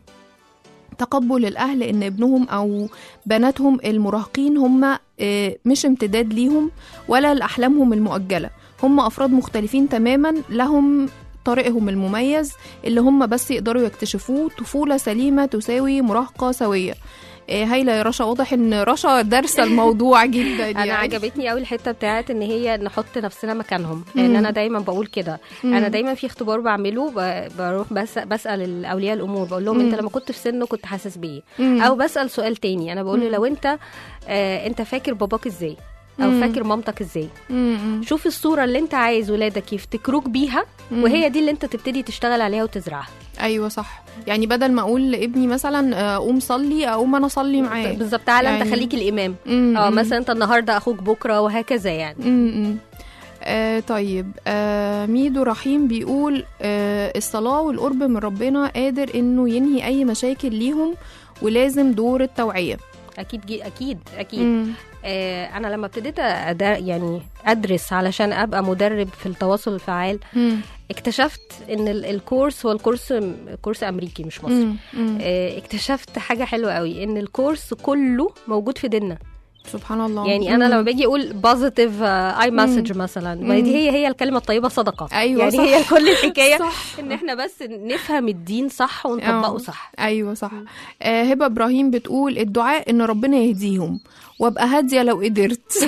تقبل الأهل إن ابنهم أو بناتهم المراهقين هم آه، مش امتداد ليهم ولا لأحلامهم المؤجلة هم أفراد مختلفين تماما لهم طريقهم المميز اللي هم بس يقدروا يكتشفوه طفولة سليمة تساوي مراهقة سوية آه، هايلة يا رشا واضح ان رشا دارسة الموضوع جدا انا يعني. عجبتني قوي الحته بتاعت ان هي نحط نفسنا مكانهم لان مم. انا دايما بقول كده مم. انا دايما في اختبار بعمله ب- بروح بس بسال اولياء الامور بقول لهم انت مم. لما كنت في سنه كنت حاسس بايه مم. او بسال سؤال تاني انا بقول له مم. لو انت آه انت فاكر باباك ازاي او مم. فاكر مامتك ازاي مم، مم، شوف الصوره اللي انت عايز ولادك يفتكروك بيها مم. وهي دي اللي انت تبتدي تشتغل عليها وتزرعها ايوه صح يعني بدل ما اقول لابني مثلا آه، قوم صلي اقوم انا اصلي معاه بالظبط تعالى يعني- انت خليك الامام مم، اه مم. مثلا انت النهارده اخوك بكره وهكذا يعني امم آه طيب آه ميدو رحيم بيقول آه الصلاة والقرب من ربنا قادر انه ينهي اي مشاكل ليهم ولازم دور التوعية اكيد جي اكيد اكيد مم. آه، انا لما ابتديت أدا يعني ادرس علشان ابقى مدرب في التواصل الفعال مم. اكتشفت ان ال- الكورس هو الكورس كورس امريكي مش مصري مم. مم. آه، اكتشفت حاجه حلوه قوي ان الكورس كله موجود في ديننا سبحان الله يعني انا مم. لما باجي اقول بوزيتيف اي مسج مثلا ما مم. دي هي هي الكلمه الطيبه صدقه أيوة يعني صح. هي كل الحكايه صح. ان احنا بس نفهم الدين صح ونطبقه آه. صح ايوه صح آه هبه ابراهيم بتقول الدعاء ان ربنا يهديهم وابقى هاديه لو قدرت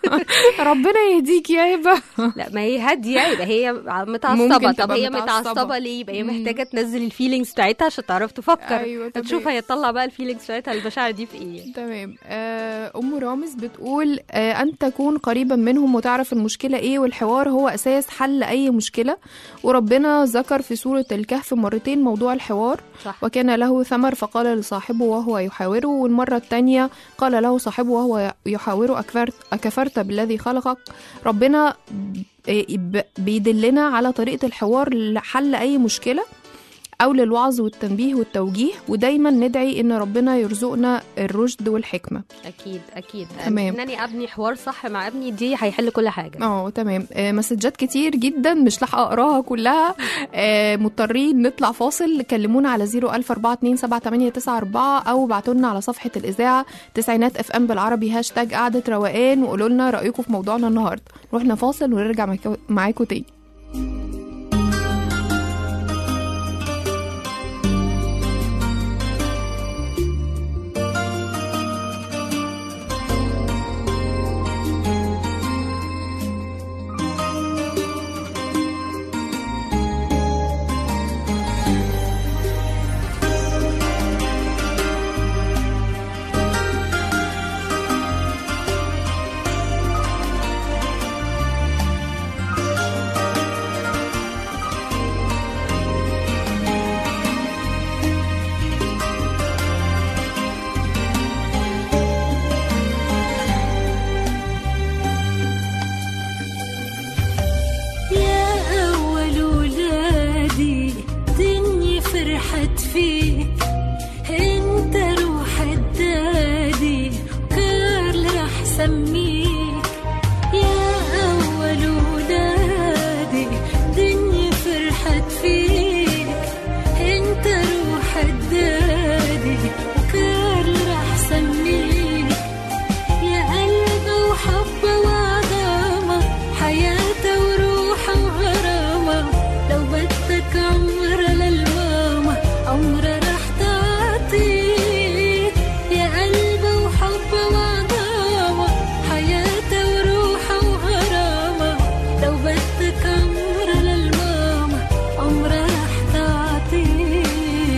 ربنا يهديك يا هبه لا ما هي هاديه يبقى هي متعصبه ممكن طب تبقى هي متعصبة. متعصبه ليه يبقى هي مم. محتاجه تنزل الفيلينجز بتاعتها عشان تعرف تفكر أيوة، تمام. تشوف هي تطلع بقى الفيلينجز بتاعتها المشاعر دي في ايه تمام آه، ام رامز بتقول آه، ان تكون قريبا منهم وتعرف المشكله ايه والحوار هو اساس حل اي مشكله وربنا ذكر في سوره الكهف مرتين موضوع الحوار صح وكان له ثمر فقال لصاحبه وهو يحاوره والمره الثانيه قال له صاحبه وهو يحاوره أكفرت, اكفرت بالذي خلقك ربنا ب- ب- بيدلنا على طريقه الحوار لحل اي مشكله أو للوعظ والتنبيه والتوجيه ودايما ندعي إن ربنا يرزقنا الرشد والحكمة اكيد اكيد تمام. انني ابني حوار صح مع ابني دي هيحل كل حاجه اه تمام آه، مسجات كتير جدا مش لاحقه اقراها كلها آه، مضطرين نطلع فاصل كلمونا على 004278894 او ابعتوا لنا على صفحه الاذاعه تسعينات اف ام بالعربي هاشتاج قعده روقان وقولوا لنا رايكم في موضوعنا النهارده رحنا فاصل ونرجع معاكو- معاكم تاني يا أول ولادي دني فرحت فيك انت روح الدادي كارل راح سميك يا أول ولادي دني فرحت فيك انت روح الدادي وكارل راح سميك يا قلب وحب وعظامة حياته وروحه وغرامة لو بدك عمر للماما عمر رح تعطيك يا قلب وحب وعظامة حياته وروحه وغرامة لو بدك عمر للماما عمر رح تعطيك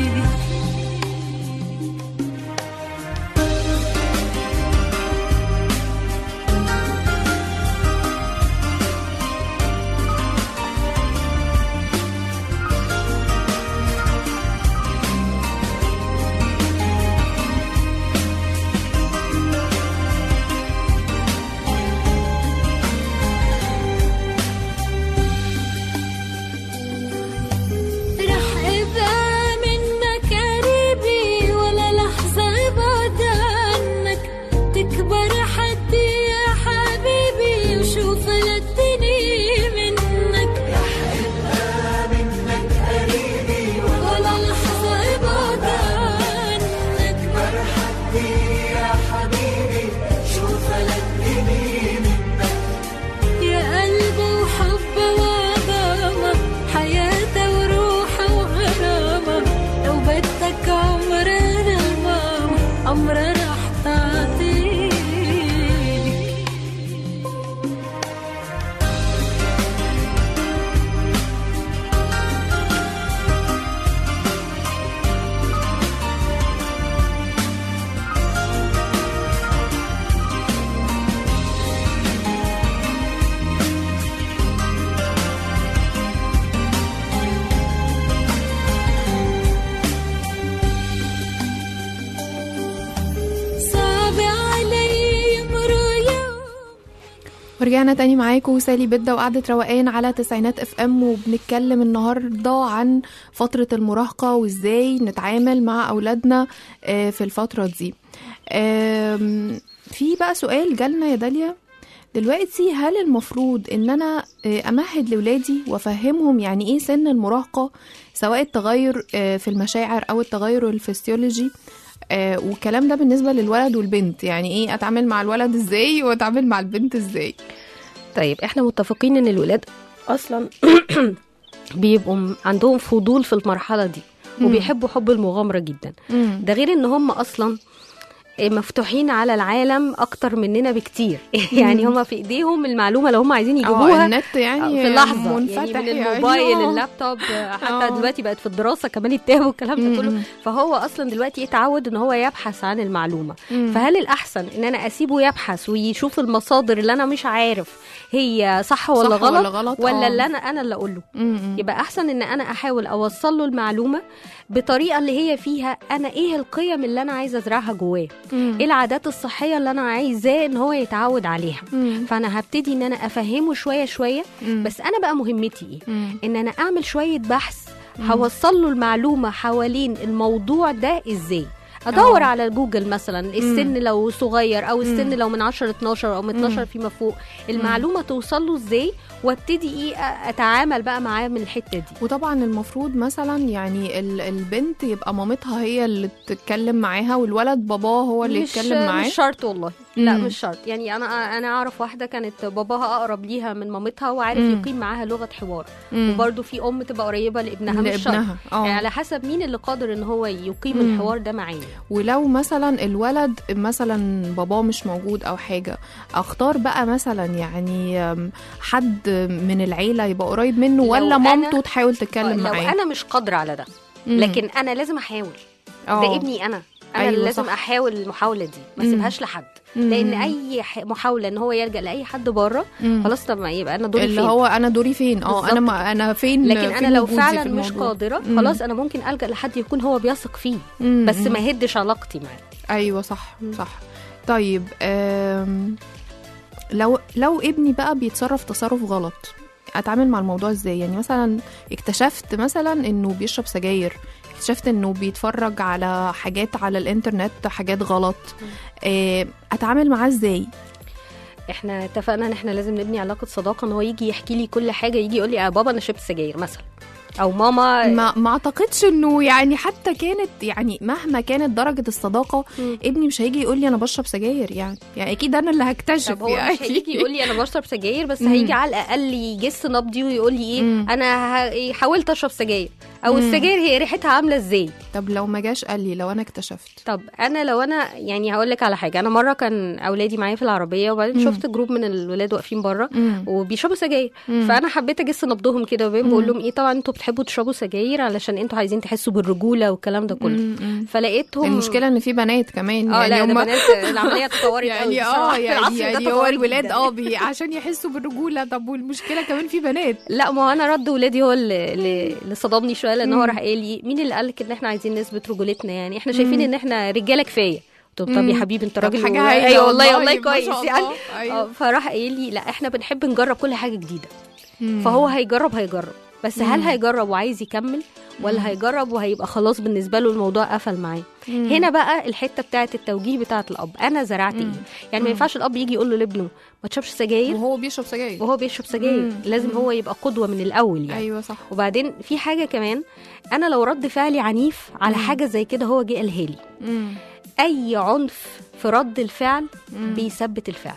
رح ابقى منك قريبي ولا لحظة ابعد عنك تكبر حدي يا حبيبي وشوف للدني منك رح ابقى منك قريبي ولا لحظة ابعد عنك تكبر حدي يا حبيبي شوف للدني منك يا قلبي وحب وعظامة حياته وروحه وغرامة لو بدك عمر للماما عمر رح تعطيك صعب علي يمر يوم ورجعنا تاني معاكم سالي بدة وقعدة روقان على تسعينات اف ام وبنتكلم النهاردة عن فترة المراهقة وازاي نتعامل مع أولادنا آه، في الفترة دي آم، في بقى سؤال جالنا يا داليا دلوقتي هل المفروض ان انا آه، امهد لولادي وافهمهم يعني ايه سن المراهقة سواء التغير آه، في المشاعر او التغير الفسيولوجي آه، والكلام ده بالنسبة للولد والبنت يعني ايه اتعامل مع الولد ازاي واتعامل مع البنت ازاي طيب احنا متفقين ان الولاد اصلا بيبقوا م- عندهم فضول في المرحله دي وبيحبوا حب المغامره جدا مم. ده غير ان هم اصلا مفتوحين على العالم اكتر مننا بكتير يعني هم في ايديهم المعلومه لو هم عايزين اه يجيبوها النت يعني في لحظه منفتح يعني من الموبايل أيوة. اللابتوب حتى آه. دلوقتي بقت في الدراسه كمان التاب والكلام ده كله مم. فهو اصلا دلوقتي اتعود ان هو يبحث عن المعلومه مم. فهل الاحسن ان انا اسيبه يبحث ويشوف المصادر اللي انا مش عارف هي صح ولا صح غلط ولا غلط؟ ولا آه. اللي انا انا اللي اقول له مم. يبقى احسن ان انا احاول اوصل له المعلومه بطريقه اللي هي فيها انا ايه القيم اللي انا عايزه ازرعها جواه مم. ايه العادات الصحيه اللي انا عايزاه ان هو يتعود عليها مم. فانا هبتدي ان انا افهمه شويه شويه مم. بس انا بقى مهمتي ايه مم. ان انا اعمل شويه بحث هوصل له المعلومه حوالين الموضوع ده ازاي ادور آه. على جوجل مثلا السن لو صغير او السن لو من 10 ل 12 او من 12 فيما فوق المعلومه توصل له ازاي وابتدي ايه أ- اتعامل بقى معاه من الحته دي وطبعا المفروض مثلا يعني ال- البنت يبقى مامتها هي اللي تتكلم معاها والولد باباه هو اللي مش يتكلم معاه مش شرط والله لا مم. مش شرط يعني انا انا اعرف واحده كانت باباها اقرب ليها من مامتها وعارف مم. يقيم معاها لغه حوار مم. وبرده في ام تبقى قريبه لابنها مش شرط لابنها اه يعني على حسب مين اللي قادر ان هو يقيم مم. الحوار ده معايا ولو مثلا الولد مثلا باباه مش موجود او حاجه اختار بقى مثلا يعني أم، حد من العيله يبقى قريب منه لو ولا أنا- مامته تحاول تتكلم لو معاه انا مش قادره على ده مم. لكن انا لازم احاول آه. ده ابني انا انا أيوة اللي لازم صح. احاول المحاوله دي ما مم. اسيبهاش لحد مم. لان اي ح- محاوله ان هو يلجا لاي حد بره مم. خلاص طب ما يبقى انا دوري اللي فين هو انا دوري فين اه بالظبط انا ما انا فين لكن فين انا لو وجودي فعلا في مش الموضوع؟ قادره مم. خلاص انا ممكن الجا لحد يكون هو بيثق فيه مم. بس مم. ما يهدش علاقتي معاه ايوه صح مم. صح طيب آم، لو لو ابني بقى بيتصرف تصرف غلط اتعامل مع الموضوع ازاي يعني مثلا اكتشفت مثلا انه بيشرب سجاير اكتشفت انه بيتفرج على حاجات على الانترنت حاجات غلط آه، اتعامل معاه ازاي احنا اتفقنا ان احنا لازم نبني علاقه صداقه ان هو يجي يحكي لي كل حاجه يجي يقول لي يا بابا انا شربت سجاير مثلا او ماما ما ما اعتقدش انه يعني حتى كانت يعني مهما كانت درجه الصداقه مم. ابني مش هيجي يقول لي انا بشرب سجاير يعني يعني اكيد انا اللي هكتشف طب هو يعني مش هيجي يقول لي انا بشرب سجاير بس مم. هيجي على الاقل يجس نبضي ويقول لي ايه مم. انا ه- إيه، حاولت اشرب سجاير او مم. السجاير هي ريحتها عامله ازاي طب لو ما جاش قال لي لو انا اكتشفت طب انا لو انا يعني هقول لك على حاجه انا مره كان اولادي معايا في العربيه وبعدين مم. شفت جروب من الولاد واقفين بره مم. وبيشربوا سجاير مم. فانا حبيت اجس نبضهم كده وبعدين بقول مم. لهم ايه طبعا انتوا بتحبوا تشربوا سجاير علشان انتوا عايزين تحسوا بالرجوله والكلام ده كله مم. مم. فلقيتهم المشكله ان في بنات كمان اه يعني لا ده هم بنات العمليه اتطورت قوي يعني بصراحة. اه في يعني, العصر ده يعني هو اتطورت الولاد جداً. اه بي عشان يحسوا بالرجوله طب والمشكله كمان في بنات لا ما هو انا رد ولادي هو اللي, اللي اللي صدمني شويه لان هو مم. راح قال لي مين اللي قال لك ان احنا عايزين نثبت رجولتنا يعني احنا شايفين مم. ان احنا رجاله كفايه قلت له طب يا مم. حبيبي انت طب راجل حاجة و- هايلة ايوه والله والله ما كويس شاء يعني الله. أيوة. آه، فراح قايل لي لا احنا بنحب نجرب كل حاجه جديده مم. فهو هيجرب هيجرب بس هل مم. هيجرب وعايز يكمل ولا هيجرب وهيبقى خلاص بالنسبه له الموضوع قفل معاه مم. هنا بقى الحته بتاعه التوجيه بتاعه الاب انا زرعت مم. ايه يعني ما ينفعش الاب يجي يقول له لابنه ما تشربش سجاير وهو بيشرب سجاير وهو بيشرب سجاير مم. لازم مم. هو يبقى قدوه من الاول يعني ايوه صح وبعدين في حاجه كمان انا لو رد فعلي عنيف على مم. حاجه زي كده هو جه قالها لي مم. اي عنف في رد الفعل مم. بيثبت الفعل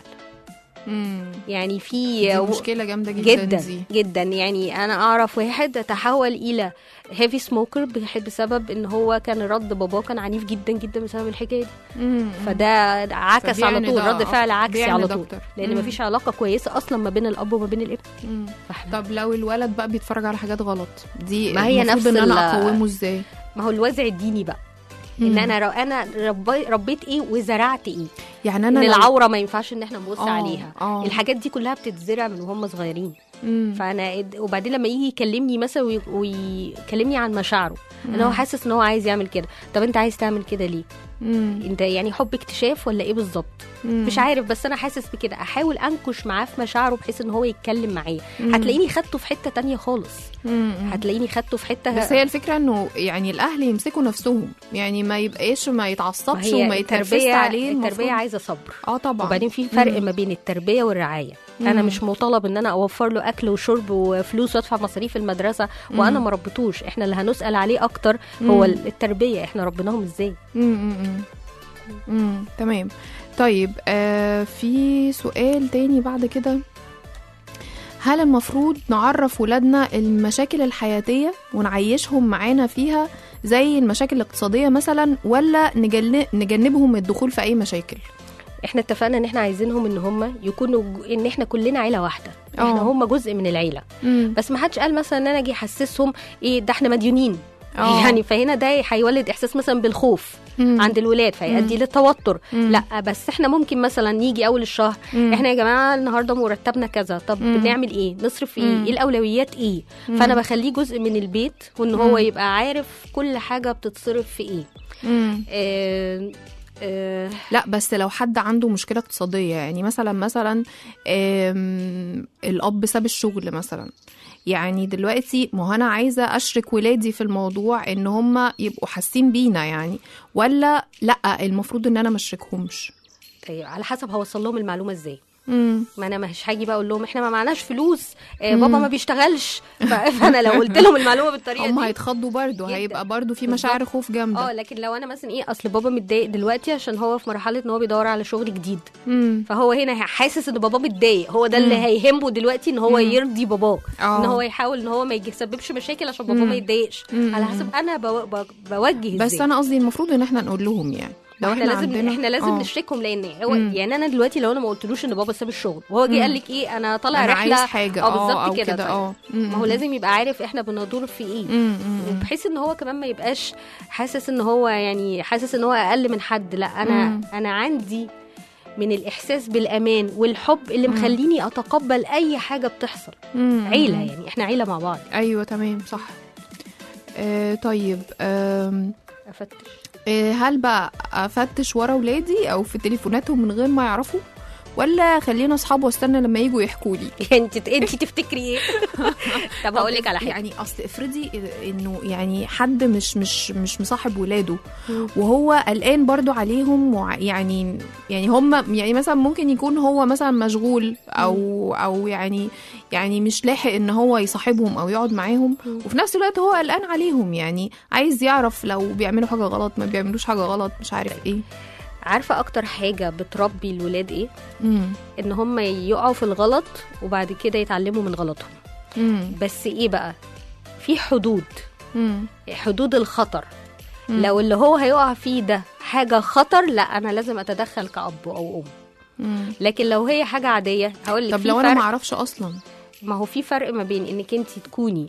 مم. يعني في دي مشكله جامده جدا, جدا دي. جدا يعني انا اعرف واحد تحول الى هيفي سموكر بسبب ان هو كان رد باباه كان عنيف جدا جدا بسبب الحكايه دي مم. فده عكس على فبيعني طول ده رد فعل عكسي بيعني على ده طول أكتر. لان مم. مفيش علاقه كويسه اصلا ما بين الاب وما بين الابن مم. فاحنا طب لو الولد بقى بيتفرج على حاجات غلط دي ما هي المفروض نفس ان انا ال- اقومه ازاي ما هو الوازع الديني بقى ان مم. انا رو انا ربي ربيت ايه وزرعت ايه يعني انا ان لو- العوره ما ينفعش ان احنا نبص آه، عليها آه. الحاجات دي كلها بتتزرع من وهم صغيرين مم. فانا اد- وبعدين لما يجي يكلمني مثلا وي- ويكلمني عن مشاعره ان هو مم. حاسس ان هو عايز يعمل كده طب انت عايز تعمل كده ليه مم. انت يعني حب اكتشاف ولا ايه بالظبط مم. مش عارف بس انا حاسس بكده احاول انكش معاه في مشاعره بحيث ان هو يتكلم معايا مم. هتلاقيني خدته في حته تانية خالص مم. هتلاقيني خدته في حته بس هي الفكره انه يعني الاهل يمسكوا نفسهم يعني ما يبقاش ما ما يتعصبش هي وما يترفست التربيه عليه التربيه المفروض. عايزه صبر اه طبعا وبعدين في فرق مم. ما بين التربيه والرعايه انا مم. مش مطالب ان انا اوفر له اكل وشرب وفلوس وادفع مصاريف المدرسه وانا ما ربيتوش احنا اللي هنسال عليه اكتر هو مم. التربيه احنا ربيناهم ازاي مم، مم، مم. مم، تمام طيب آه في سؤال تاني بعد كده هل المفروض نعرف ولادنا المشاكل الحياتية ونعيشهم معانا فيها زي المشاكل الاقتصادية مثلا ولا نجل- نجنبهم الدخول في أي مشاكل احنا اتفقنا ان احنا عايزينهم ان هم يكونوا ج- ان احنا كلنا عيله واحده اه. احنا هم جزء من العيله مم. بس ما حدش قال مثلا ان انا اجي احسسهم ايه ده احنا مديونين اه. يعني فهنا ده هيولد احساس مثلا بالخوف مم. عند الولاد فيؤدي للتوتر مم. لا بس احنا ممكن مثلا نيجي اول الشهر مم. احنا يا جماعه النهارده مرتبنا كذا طب مم. بنعمل ايه نصرف في مم. ايه ايه الاولويات ايه مم. فانا بخليه جزء من البيت وان هو مم. يبقى عارف كل حاجه بتتصرف في ايه مم. آه، آه، لا بس لو حد عنده مشكله اقتصاديه يعني مثلا مثلا آم، الاب ساب الشغل مثلا يعني دلوقتي ما هو انا عايزه اشرك ولادي في الموضوع ان هم يبقوا حاسين بينا يعني ولا لا المفروض ان انا ما اشركهمش طيب على حسب هوصل لهم المعلومه ازاي امم ما انا مش هاجي بقى اقول لهم احنا ما معناش فلوس آه بابا ما بيشتغلش ف- فانا لو قلت لهم المعلومه بالطريقه هم دي هيتخضوا برضه جداً. هيبقى برضه في بالظبط. مشاعر خوف جامده اه لكن لو انا مثلا ايه اصل بابا متضايق دلوقتي عشان هو في مرحله ان هو بيدور على شغل جديد امم فهو هنا حاسس ان باباه متضايق هو ده اللي هيهمه دلوقتي ان هو يرضي باباه آه. ان هو يحاول ان هو ما يسببش مشاكل عشان باباه ما يتضايقش مم. على حسب انا بو... ب... بوجه بس ازاي انا قصدي المفروض ان احنا نقول لهم يعني لو احنا احنا, لازم عندنا احنا لازم آه. نشركهم لان هو مم. يعني انا دلوقتي لو انا ما قلتلوش ان بابا ساب الشغل وهو جه مم. قال لك ايه انا طالع أنا رحله عايز حاجة، اه آه، بالظبط أو كده كده، طيب. آه. مم. ما هو لازم يبقى عارف احنا بندور في ايه مم. مم. بحيث ان هو كمان ما يبقاش حاسس ان هو يعني حاسس ان هو اقل من حد لا انا مم. انا عندي من الاحساس بالامان والحب اللي مخليني اتقبل اي حاجه بتحصل مم. عيله يعني احنا عيله مع بعض ايوه تمام صح آه طيب آم، افتش آه هل بقى افتش ورا ولادي او في تليفوناتهم من غير ما يعرفوا ولا خلينا اصحاب واستنى لما يجوا يحكوا لي انت انت تفتكري ايه طب هقول لك على حاجه يعني اصل افرضي انه يعني حد مش مش مش مصاحب ولاده مم. وهو قلقان برضو عليهم وع- يعني يعني هم يعني مثلا ممكن يكون هو مثلا مشغول او او يعني يعني مش لاحق ان هو يصاحبهم او يقعد معاهم مم. وفي نفس الوقت هو قلقان عليهم يعني عايز يعرف لو بيعملوا حاجه غلط ما بيعملوش حاجه غلط مش عارف ايه عارفه اكتر حاجه بتربي الولاد ايه امم ان هم يقعوا في الغلط وبعد كده يتعلموا من غلطهم امم بس ايه بقى في حدود امم حدود الخطر مم. لو اللي هو هيقع فيه ده حاجه خطر لا انا لازم اتدخل كأب او ام امم لكن لو هي حاجه عاديه هقول لك طب في لو انا فرق- ما اعرفش اصلا ما هو في فرق ما بين انك انت تكوني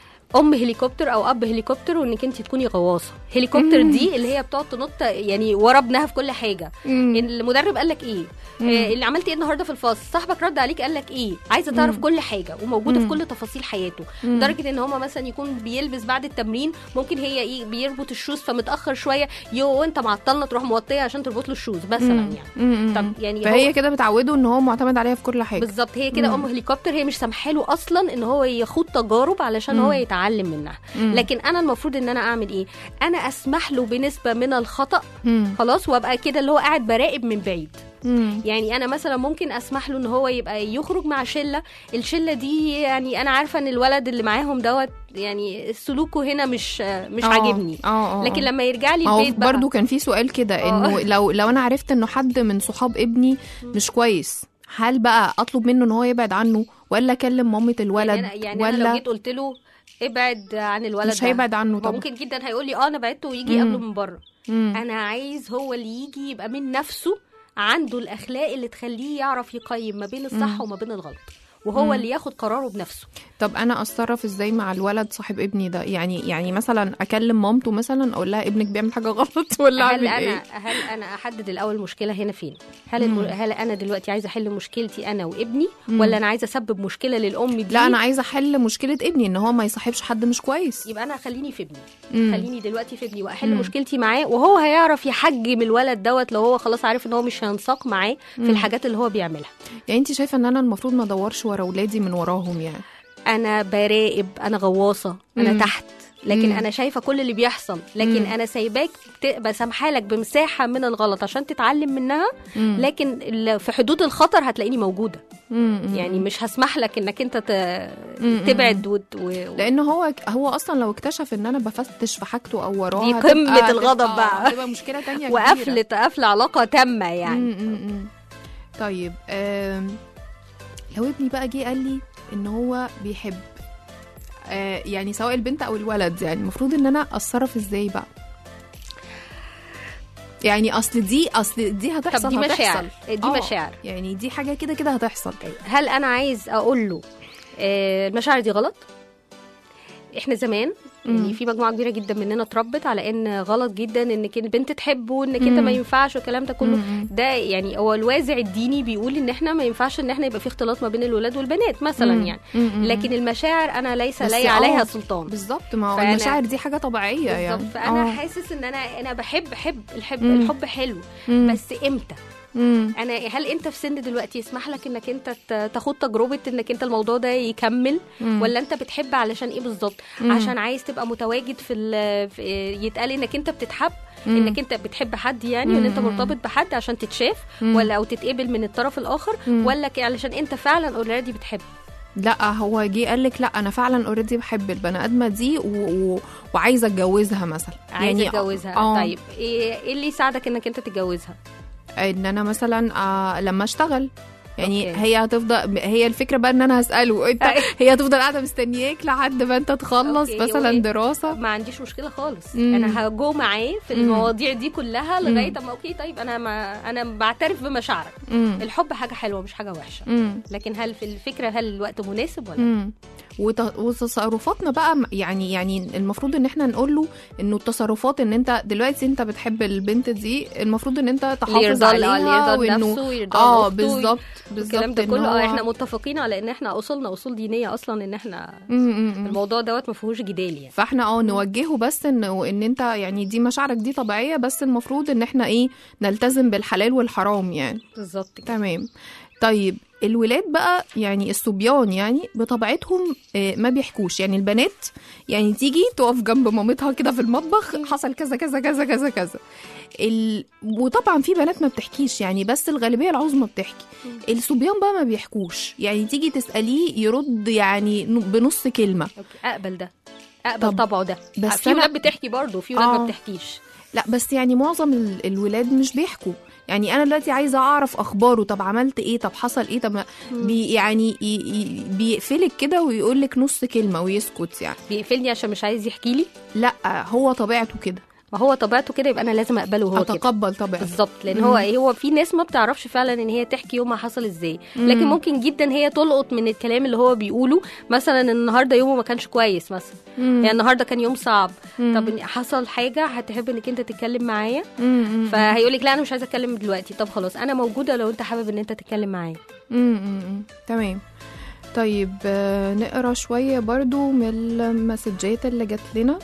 ام هليكوبتر او اب هليكوبتر وانك انت تكوني غواصه هليكوبتر دي اللي هي بتقعد تنط يعني ورا ابنها في كل حاجه مم. المدرب قال لك ايه آه اللي عملت ايه النهارده في الفصل صاحبك رد عليك قال لك ايه عايزه تعرف كل حاجه وموجوده في كل تفاصيل حياته لدرجه ان هما مثلا يكون بيلبس بعد التمرين ممكن هي ايه بيربط الشوز فمتاخر شويه يو انت معطلنا تروح موطيه عشان تربط له الشوز مثلا يعني مم. طب يعني فهي هو- كده بتعوده ان هو معتمد عليها في كل حاجه بالظبط هي كده ام هليكوبتر هي مش سامحاله اصلا ان هو يخوض تجارب علشان هو يتعلم منها مم. لكن انا المفروض ان انا اعمل ايه انا اسمح له بنسبه من الخطا مم. خلاص وابقى كده اللي هو قاعد براقب من بعيد مم. يعني انا مثلا ممكن اسمح له ان هو يبقى يخرج مع شله الشله دي يعني انا عارفه ان الولد اللي معاهم دوت يعني سلوكه هنا مش مش آه. عاجبني اه اه لكن آه. لما يرجع لي ما هو البيت بقى برضو كان في سؤال كده آه. انه لو لو انا عرفت انه حد من صحاب ابني مش كويس هل بقى اطلب منه ان هو يبعد عنه ولا اكلم مامة الولد يعني انا, يعني أنا لو ولا جيت قلت له ابعد عن الولد مش ده. هيبعد عنه هو طبعا ممكن جدا هيقول لي اه انا بعدته ويجي مم. يقابله من بره مم. انا عايز هو اللي يجي يبقى من نفسه عنده الاخلاق اللي تخليه يعرف يقيم ما بين الصح وما بين الغلط وهو اللي ياخد قراره بنفسه طب انا اتصرف ازاي مع الولد صاحب ابني ده يعني يعني مثلا اكلم مامته مثلا اقول لها ابنك بيعمل حاجه غلط ولا هل اعمل انا ايه هل انا احدد الاول المشكله هنا فين هل الم... هل انا دلوقتي عايزه احل مشكلتي انا وابني ولا انا عايزه اسبب مشكله للام دي لا انا عايزه احل مشكله ابني ان هو ما يصاحبش حد مش كويس يبقى انا خليني في ابني مم. خليني دلوقتي في ابني واحل مشكلتي معاه وهو هيعرف يحجم الولد دوت لو هو خلاص عارف ان هو مش هينساق معاه في الحاجات اللي هو بيعملها يعني انت شايفه ان انا المفروض ما ادورش ورا اولادي من وراهم يعني انا براقب انا غواصه انا مم. تحت لكن مم. انا شايفه كل اللي بيحصل لكن مم. انا سايباك تبقى سامحالك بمساحه من الغلط عشان تتعلم منها مم. لكن ال- في حدود الخطر هتلاقيني موجوده مم. مم. يعني مش هسمح لك انك انت ت- مم. تبعد وت... و... لان هو هو اصلا لو اكتشف ان انا بفتش في حاجته او وراه دي هتبقى- قمة هتبقى- الغضب بقى. هتبقى مشكله تانية كبيرة. وقفل قفل علاقه تامه يعني مم، مم، مم. طيب آم، لو ابني بقى جه قال لي ان هو بيحب آه، يعني سواء البنت او الولد يعني المفروض ان انا اتصرف ازاي بقى يعني اصل دي اصل دي هتحصل طب دي هتحصل. مشاعر دي آه، مشاعر يعني دي حاجه كده كده هتحصل هل انا عايز اقول له آه، المشاعر دي غلط احنا زمان يعني في مجموعه كبيره جدا مننا اتربت على ان غلط جدا انك البنت تحبه انك انت ما ينفعش والكلام ده كله ده يعني هو الوازع الديني بيقول ان احنا ما ينفعش ان احنا يبقى في اختلاط ما بين الولاد والبنات مثلا مم. يعني مم. لكن المشاعر انا ليس بس لي آه، عليها سلطان بالظبط ما هو فأنا- المشاعر دي حاجه طبيعيه يعني بالظبط فانا آه. حاسس ان انا انا بحب حب الحب مم. الحب حلو مم. بس امتى مم. انا هل انت في سن دلوقتي يسمح لك انك انت ت- تاخد تجربه انك انت الموضوع ده يكمل مم. ولا انت بتحب علشان ايه بالظبط مم. عشان عايز تبقى متواجد في, ال- في يتقال انك انت بتتحب مم. انك انت بتحب حد يعني وان انت مم. مرتبط بحد عشان تتشاف مم. ولا او تتقبل من الطرف الاخر مم. ولا ك- علشان انت فعلا اوريدي بتحب لا هو جه قال لك لا انا فعلا اوريدي بحب البني ادمه دي و... و... وعايزه اتجوزها مثلا عايز يعني اتجوزها آه. طيب ايه إيه اللي يساعدك انك انت تتجوزها ان انا مثلا آه لما اشتغل يعني أوكي. هي هتفضل هي الفكره بقى ان انا هساله انت أي. هي هتفضل قاعده مستنياك لحد ما انت تخلص أوكي، مثلا وإيه؟ دراسه ما عنديش مشكله خالص مم. انا هجو معاه في مم. المواضيع دي كلها لغايه مم. اما اوكي طيب انا ما انا بعترف بمشاعرك امم الحب حاجه حلوه مش حاجه وحشه امم لكن هل في الفكره هل الوقت مناسب ولا امم وت- وتصرفاتنا بقى م- يعني يعني المفروض ان احنا نقول له انه التصرفات ان انت دلوقتي انت بتحب البنت دي المفروض ان انت اللي تحافظ يرضى اللي عليها يرضى وانه لنفسه ويرضى اه لأخته بالظبط الكلام بالظبط ده إن كله هو- اه احنا متفقين على ان احنا اصولنا اصول دينيه اصلا ان احنا مم، مم، مم. الموضوع دوت ما فيهوش جدال يعني فاحنا اه نوجهه بس ان ان انت يعني دي مشاعرك دي طبيعيه بس المفروض ان احنا ايه نلتزم بالحلال والحرام يعني بالظبط كده تمام طيب الولاد بقى يعني الصبيان يعني بطبيعتهم آه، ما بيحكوش يعني البنات يعني تيجي تقف جنب مامتها كده في المطبخ حصل كذا كذا كذا كذا كذا ال... وطبعا في بنات ما بتحكيش يعني بس الغالبيه العظمى بتحكي الصبيان بقى ما بيحكوش يعني تيجي تساليه يرد يعني ن- بنص كلمه اوكي اقبل ده اقبل طب، طبعه ده بس في أنا- ولاد بتحكي برضه وفي ولاد آه. ما بتحكيش لا بس يعني معظم ال- الولاد مش بيحكوا يعني انا دلوقتي عايزه اعرف اخباره طب عملت ايه طب حصل ايه طب ما- بي يعني ي- ي- بيقفلك كده ويقول لك نص كلمه ويسكت يعني بيقفلني عشان مش عايز يحكي لي لا هو طبيعته كده ما هو طبيعته كده يبقى انا لازم اقبله هو كده اتقبل طبيعته بالظبط لان مم. هو هو في ناس ما بتعرفش فعلا ان هي تحكي يومها حصل ازاي لكن ممكن جدا هي تلقط من الكلام اللي هو بيقوله مثلا إن النهارده يومه ما كانش كويس مثلا يعني النهارده كان يوم صعب طب إن حصل حاجه هتحب انك انت تتكلم معايا مم. فهيقول لك لا انا مش عايزه اتكلم دلوقتي طب خلاص انا موجوده لو انت حابب ان انت تتكلم معايا مم. مم. تمام طيب آه، نقرا شويه برضو من المسجات اللي جات لنا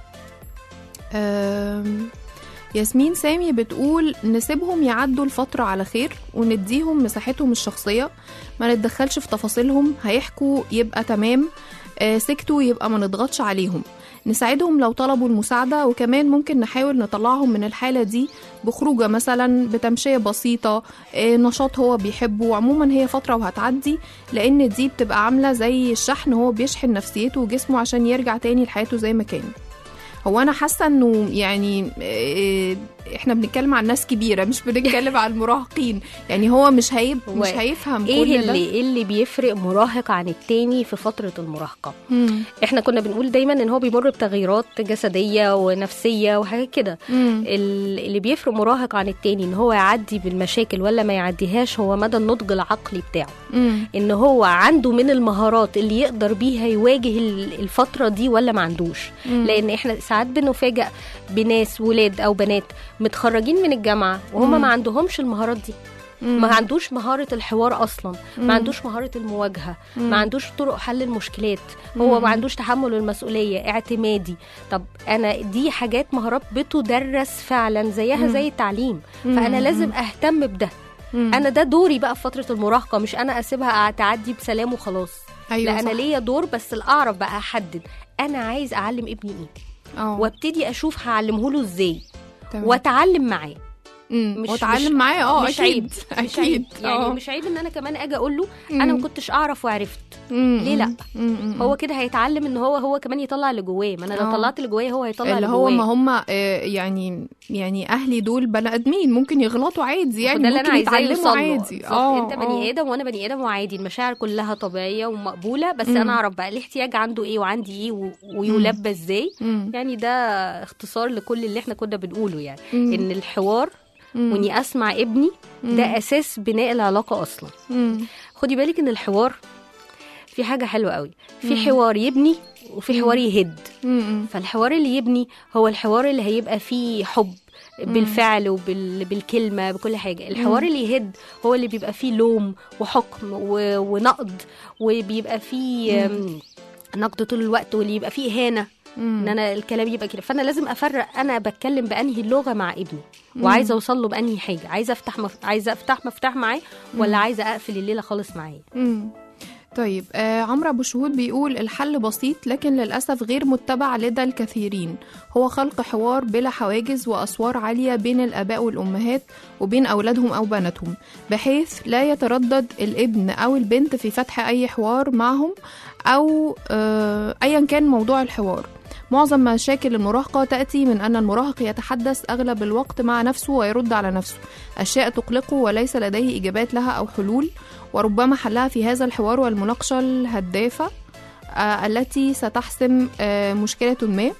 آم، ياسمين سامي بتقول نسيبهم يعدوا الفترة على خير ونديهم مساحتهم الشخصية ما نتدخلش في تفاصيلهم هيحكوا يبقى تمام آه، سكتوا يبقى ما نضغطش عليهم نساعدهم لو طلبوا المساعدة وكمان ممكن نحاول نطلعهم من الحالة دي بخروجة مثلا بتمشية بسيطة آه، نشاط هو بيحبه عموما هي فترة وهتعدي لأن دي بتبقى عاملة زي الشحن هو بيشحن نفسيته وجسمه عشان يرجع تاني لحياته زي ما كان هو انا حاسه انه يعني آه، احنا بنتكلم عن ناس كبيره مش بنتكلم عن المراهقين يعني هو مش هيب هو مش هيفهم ايه كل ده اللي ايه اللي بيفرق مراهق عن التاني في فتره المراهقه مم. احنا كنا بنقول دايما ان هو بيمر بتغييرات جسديه ونفسيه وحاجات كده مم. ال- اللي بيفرق مراهق عن التاني ان هو يعدي بالمشاكل ولا ما يعديهاش هو مدى النضج العقلي بتاعه مم. ان هو عنده من المهارات اللي يقدر بيها يواجه ال- الفتره دي ولا ما عندوش مم. لان احنا ساعات بنفاجئ بناس ولاد او بنات متخرجين من الجامعه وهم مم. ما عندهمش المهارات دي مم. ما عندوش مهارة الحوار أصلا مم. ما عندوش مهارة المواجهة مم. ما عندوش طرق حل المشكلات هو مم. ما عندوش تحمل المسؤولية اعتمادي طب أنا دي حاجات مهارات بتدرس فعلا زيها مم. زي التعليم مم. فأنا لازم أهتم بده مم. أنا ده دوري بقى في فترة المراهقة مش أنا أسيبها تعدي بسلام وخلاص ايوه لا أنا صح. ليا دور بس الأعرف بقى أحدد أنا عايز أعلم ابني إيه اه وابتدي أشوف هعلمه له إزاي تمام. واتعلم معاه مم. مش- واتعلم مش- معاه اه مش اكيد عيب مش عيب اكيد يعني آه. مش عيب ان انا كمان اجي اقول له انا ما كنتش اعرف وعرفت مم. ليه لا؟ مم. مم. هو كده هيتعلم ان هو هو كمان يطلع اللي جواه ما انا لو آه. طلعت اللي جوايا هو هيطلع اللي اللي هو جواه ما هم آه، يعني يعني اهلي دول بني ادمين ممكن يغلطوا عادي يعني وده اللي انا ممكن عايزاه يتعلموا يوصل له. عادي بالظبط. اه انت بني آه. ادم وانا بني ادم وعادي المشاعر كلها طبيعيه ومقبوله بس مم. انا اعرف بقى الاحتياج عنده ايه وعندي ايه و- ويلبى ازاي مم. يعني ده اختصار لكل اللي احنا كنا بنقوله يعني مم. ان الحوار مم. واني اسمع ابني ده اساس بناء العلاقه اصلا مم. خدي بالك ان الحوار في حاجه حلوه قوي في حوار يبني وفي حوار يهد مم. فالحوار اللي يبني هو الحوار اللي هيبقى فيه حب بالفعل وبالكلمه بكل حاجه الحوار اللي يهد هو اللي بيبقى فيه لوم وحكم و... ونقد وبيبقى فيه آم، نقد طول الوقت واللي يبقى فيه اهانه ان انا الكلام يبقى كده فانا لازم افرق انا بتكلم بانهي اللغه مع ابني وعايزه اوصل له بانهي حاجه عايزه افتح مف... عايزه افتح مفتاح معاه ولا عايزه اقفل الليله خالص معاه مم. طيب آه عمرو ابو شهود بيقول الحل بسيط لكن للاسف غير متبع لدى الكثيرين هو خلق حوار بلا حواجز واسوار عاليه بين الاباء والامهات وبين اولادهم او بناتهم بحيث لا يتردد الابن او البنت في فتح اي حوار معهم او آه ايا كان موضوع الحوار معظم مشاكل المراهقة تأتي من أن المراهق يتحدث أغلب الوقت مع نفسه ويرد على نفسه أشياء تقلقه وليس لديه إجابات لها أو حلول وربما حلها في هذا الحوار والمناقشة الهدافة آه، التي ستحسم آه، مشكلة ما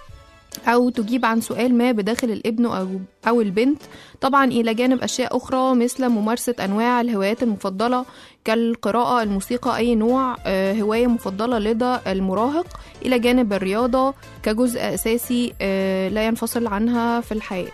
أو تجيب عن سؤال ما بداخل الابن أو أو البنت طبعا إلى جانب أشياء أخرى مثل ممارسة أنواع الهوايات المفضلة كالقراءة الموسيقى أي نوع آه، هواية مفضلة لدى المراهق إلى جانب الرياضة كجزء أساسي آه، لا ينفصل عنها في الحياة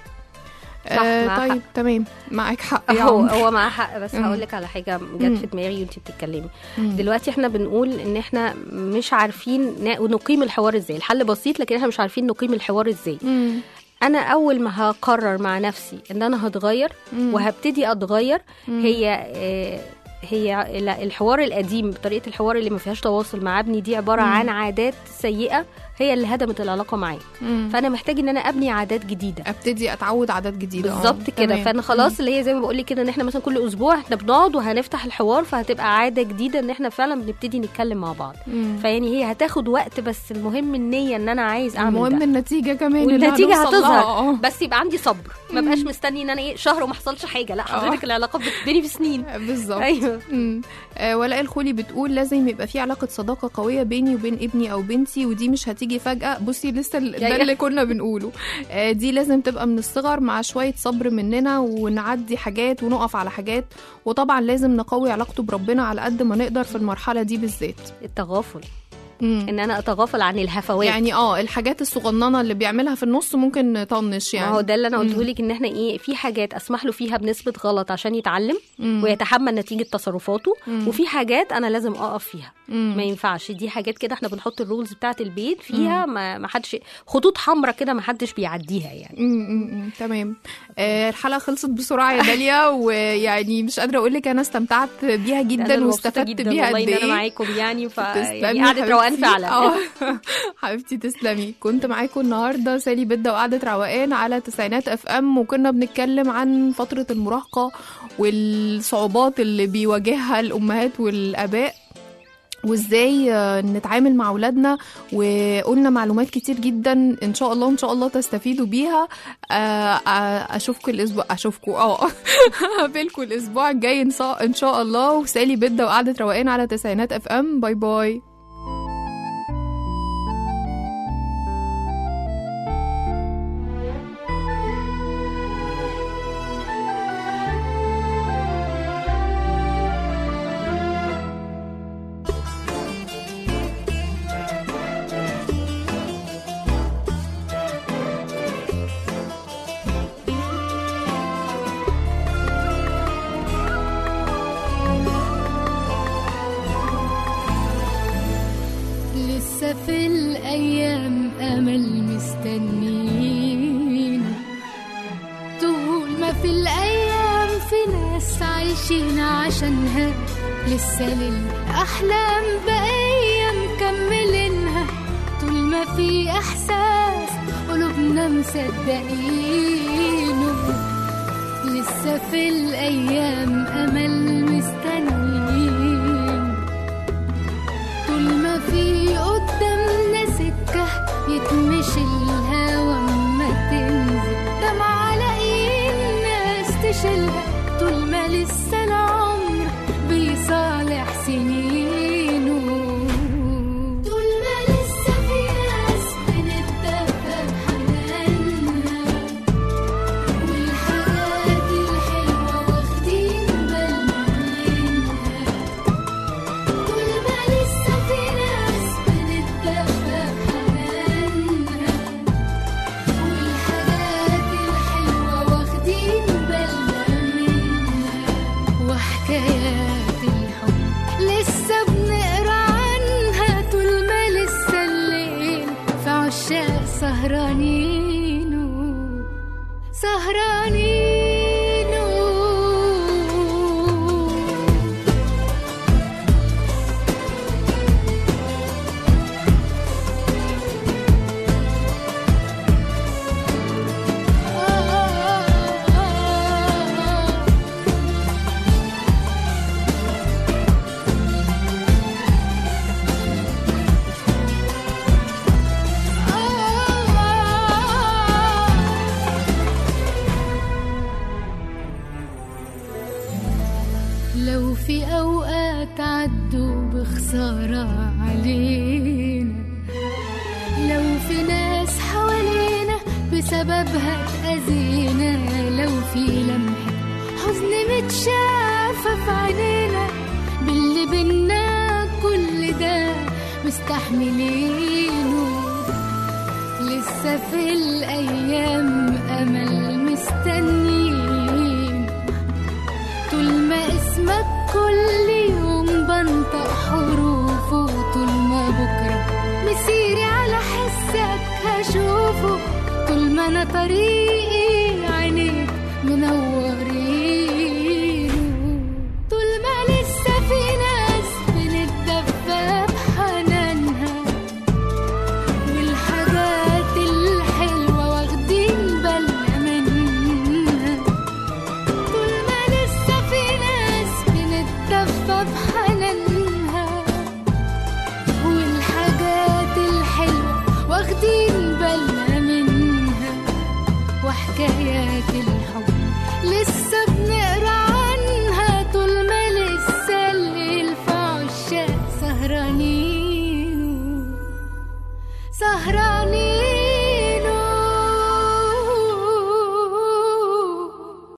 صح، آه، معاك طيب تمام معاك حق يا هو عمر. هو معاه حق بس مم. هقول لك على حاجه مم. جت في دماغي وانت بتتكلمي مم. دلوقتي احنا بنقول ان احنا مش عارفين نا- نقيم الحوار ازاي الحل بسيط لكن احنا مش عارفين نقيم الحوار ازاي مم. انا اول ما هقرر مع نفسي ان انا هتغير مم. وهبتدي اتغير مم. هي آه، هي لا، الحوار القديم طريقه الحوار اللي ما فيهاش تواصل مع ابني دي عباره مم. عن عادات سيئه هي اللي هدمت العلاقه معاه مم. فانا محتاج ان انا ابني عادات جديده ابتدي اتعود عادات جديده آه، بالظبط كده تمام. فانا خلاص اللي هي زي ما بقول لك كده ان احنا مثلا كل اسبوع احنا بنقعد وهنفتح الحوار فهتبقى عاده جديده ان احنا فعلا بنبتدي نتكلم مع بعض مم. فيعني هي هتاخد وقت بس المهم النية ان انا عايز اعمل المهم ده النتيجه كمان اللي والنتيجه هنوصل لها. هتظهر آه. بس يبقى عندي صبر ما بقاش مستني ان انا ايه شهر وما حصلش حاجه لا حضرتك العلاقات بتبني في سنين بالظبط ايوه مم. آه ولاء الخولي بتقول لازم يبقى في علاقة صداقة قوية بيني وبين ابني أو بنتي ودي مش هتيجي فجأة بصي لسه ال- ده جاية. اللي كنا بنقوله آه دي لازم تبقى من الصغر مع شوية صبر مننا ونعدي حاجات ونقف على حاجات وطبعا لازم نقوي علاقته بربنا على قد ما نقدر في المرحلة دي بالذات التغافل مم. ان انا اتغافل عن الهفوات يعني اه الحاجات الصغننة اللي بيعملها في النص ممكن نطنش ما يعني هو ده اللي انا مم. قلته لك ان احنا ايه في حاجات اسمح له فيها بنسبه غلط عشان يتعلم مم. ويتحمل نتيجه تصرفاته مم. وفي حاجات انا لازم اقف فيها مم. ما ينفعش دي حاجات كده احنا بنحط الرولز بتاعه البيت فيها ما ما حدش خطوط حمراء كده ما حدش بيعديها يعني مم، مم، مم، تمام آه، الحلقه خلصت بسرعه يا داليا ويعني مش قادره اقول لك انا استمتعت بيها أنا جدا اللي مبسوطة واستفدت جدا بيها والله قد ان انا ايه معاكم يعني ف تسلمي يعني يا قعدة روقان حبيبتي. فعلا اه حبيبتي تسلمي كنت معاكم النهارده سالي بدة وقعدة روقان على تسعينات اف ام وكنا بنتكلم عن فترة المراهقة والصعوبات اللي بيواجهها الامهات والاباء وازاي آه، نتعامل مع اولادنا وقلنا معلومات كتير جدا ان شاء الله ان شاء الله تستفيدوا بيها آه، آه، اشوفكم الاسبوع اشوفكم اه هقابلكم الاسبوع الجاي ان شاء ان شاء الله وسالي بدة وقعدة روقان على تسعينات اف ام باي باي لسه في الأيام أمل مستنين طول ما في الأيام في ناس عايشين عشانها لسه للأحلام بقية مكملينها طول ما في إحساس قلوبنا مصدقينه لسه في الأيام أمل مستنيين طول ما في قدامنا سكة يتمشي الهوا اما تنزل دمعة لاقيين ناس تشيلها طول ما لسه العمر بيصالح سنينه طول ما لسه في ناس بنتدفى بحنانها والحاجات الحلوة واخدين بالنا منها طول ما لسه في ناس بنتدفى سهرانين سهرانين لو في أوقات عدوا بخسارة علينا لو في ناس حوالينا بسببها اتأذينا لو في لمحة حزن متشافة في عينينا باللي بينا كل ده مستحملينه لسه في الأيام أمل مستنيين طول ما اسمك كل يوم بنطق حروفه طول ما بكرة مسيري على حسك هشوفه طول ما أنا طريقي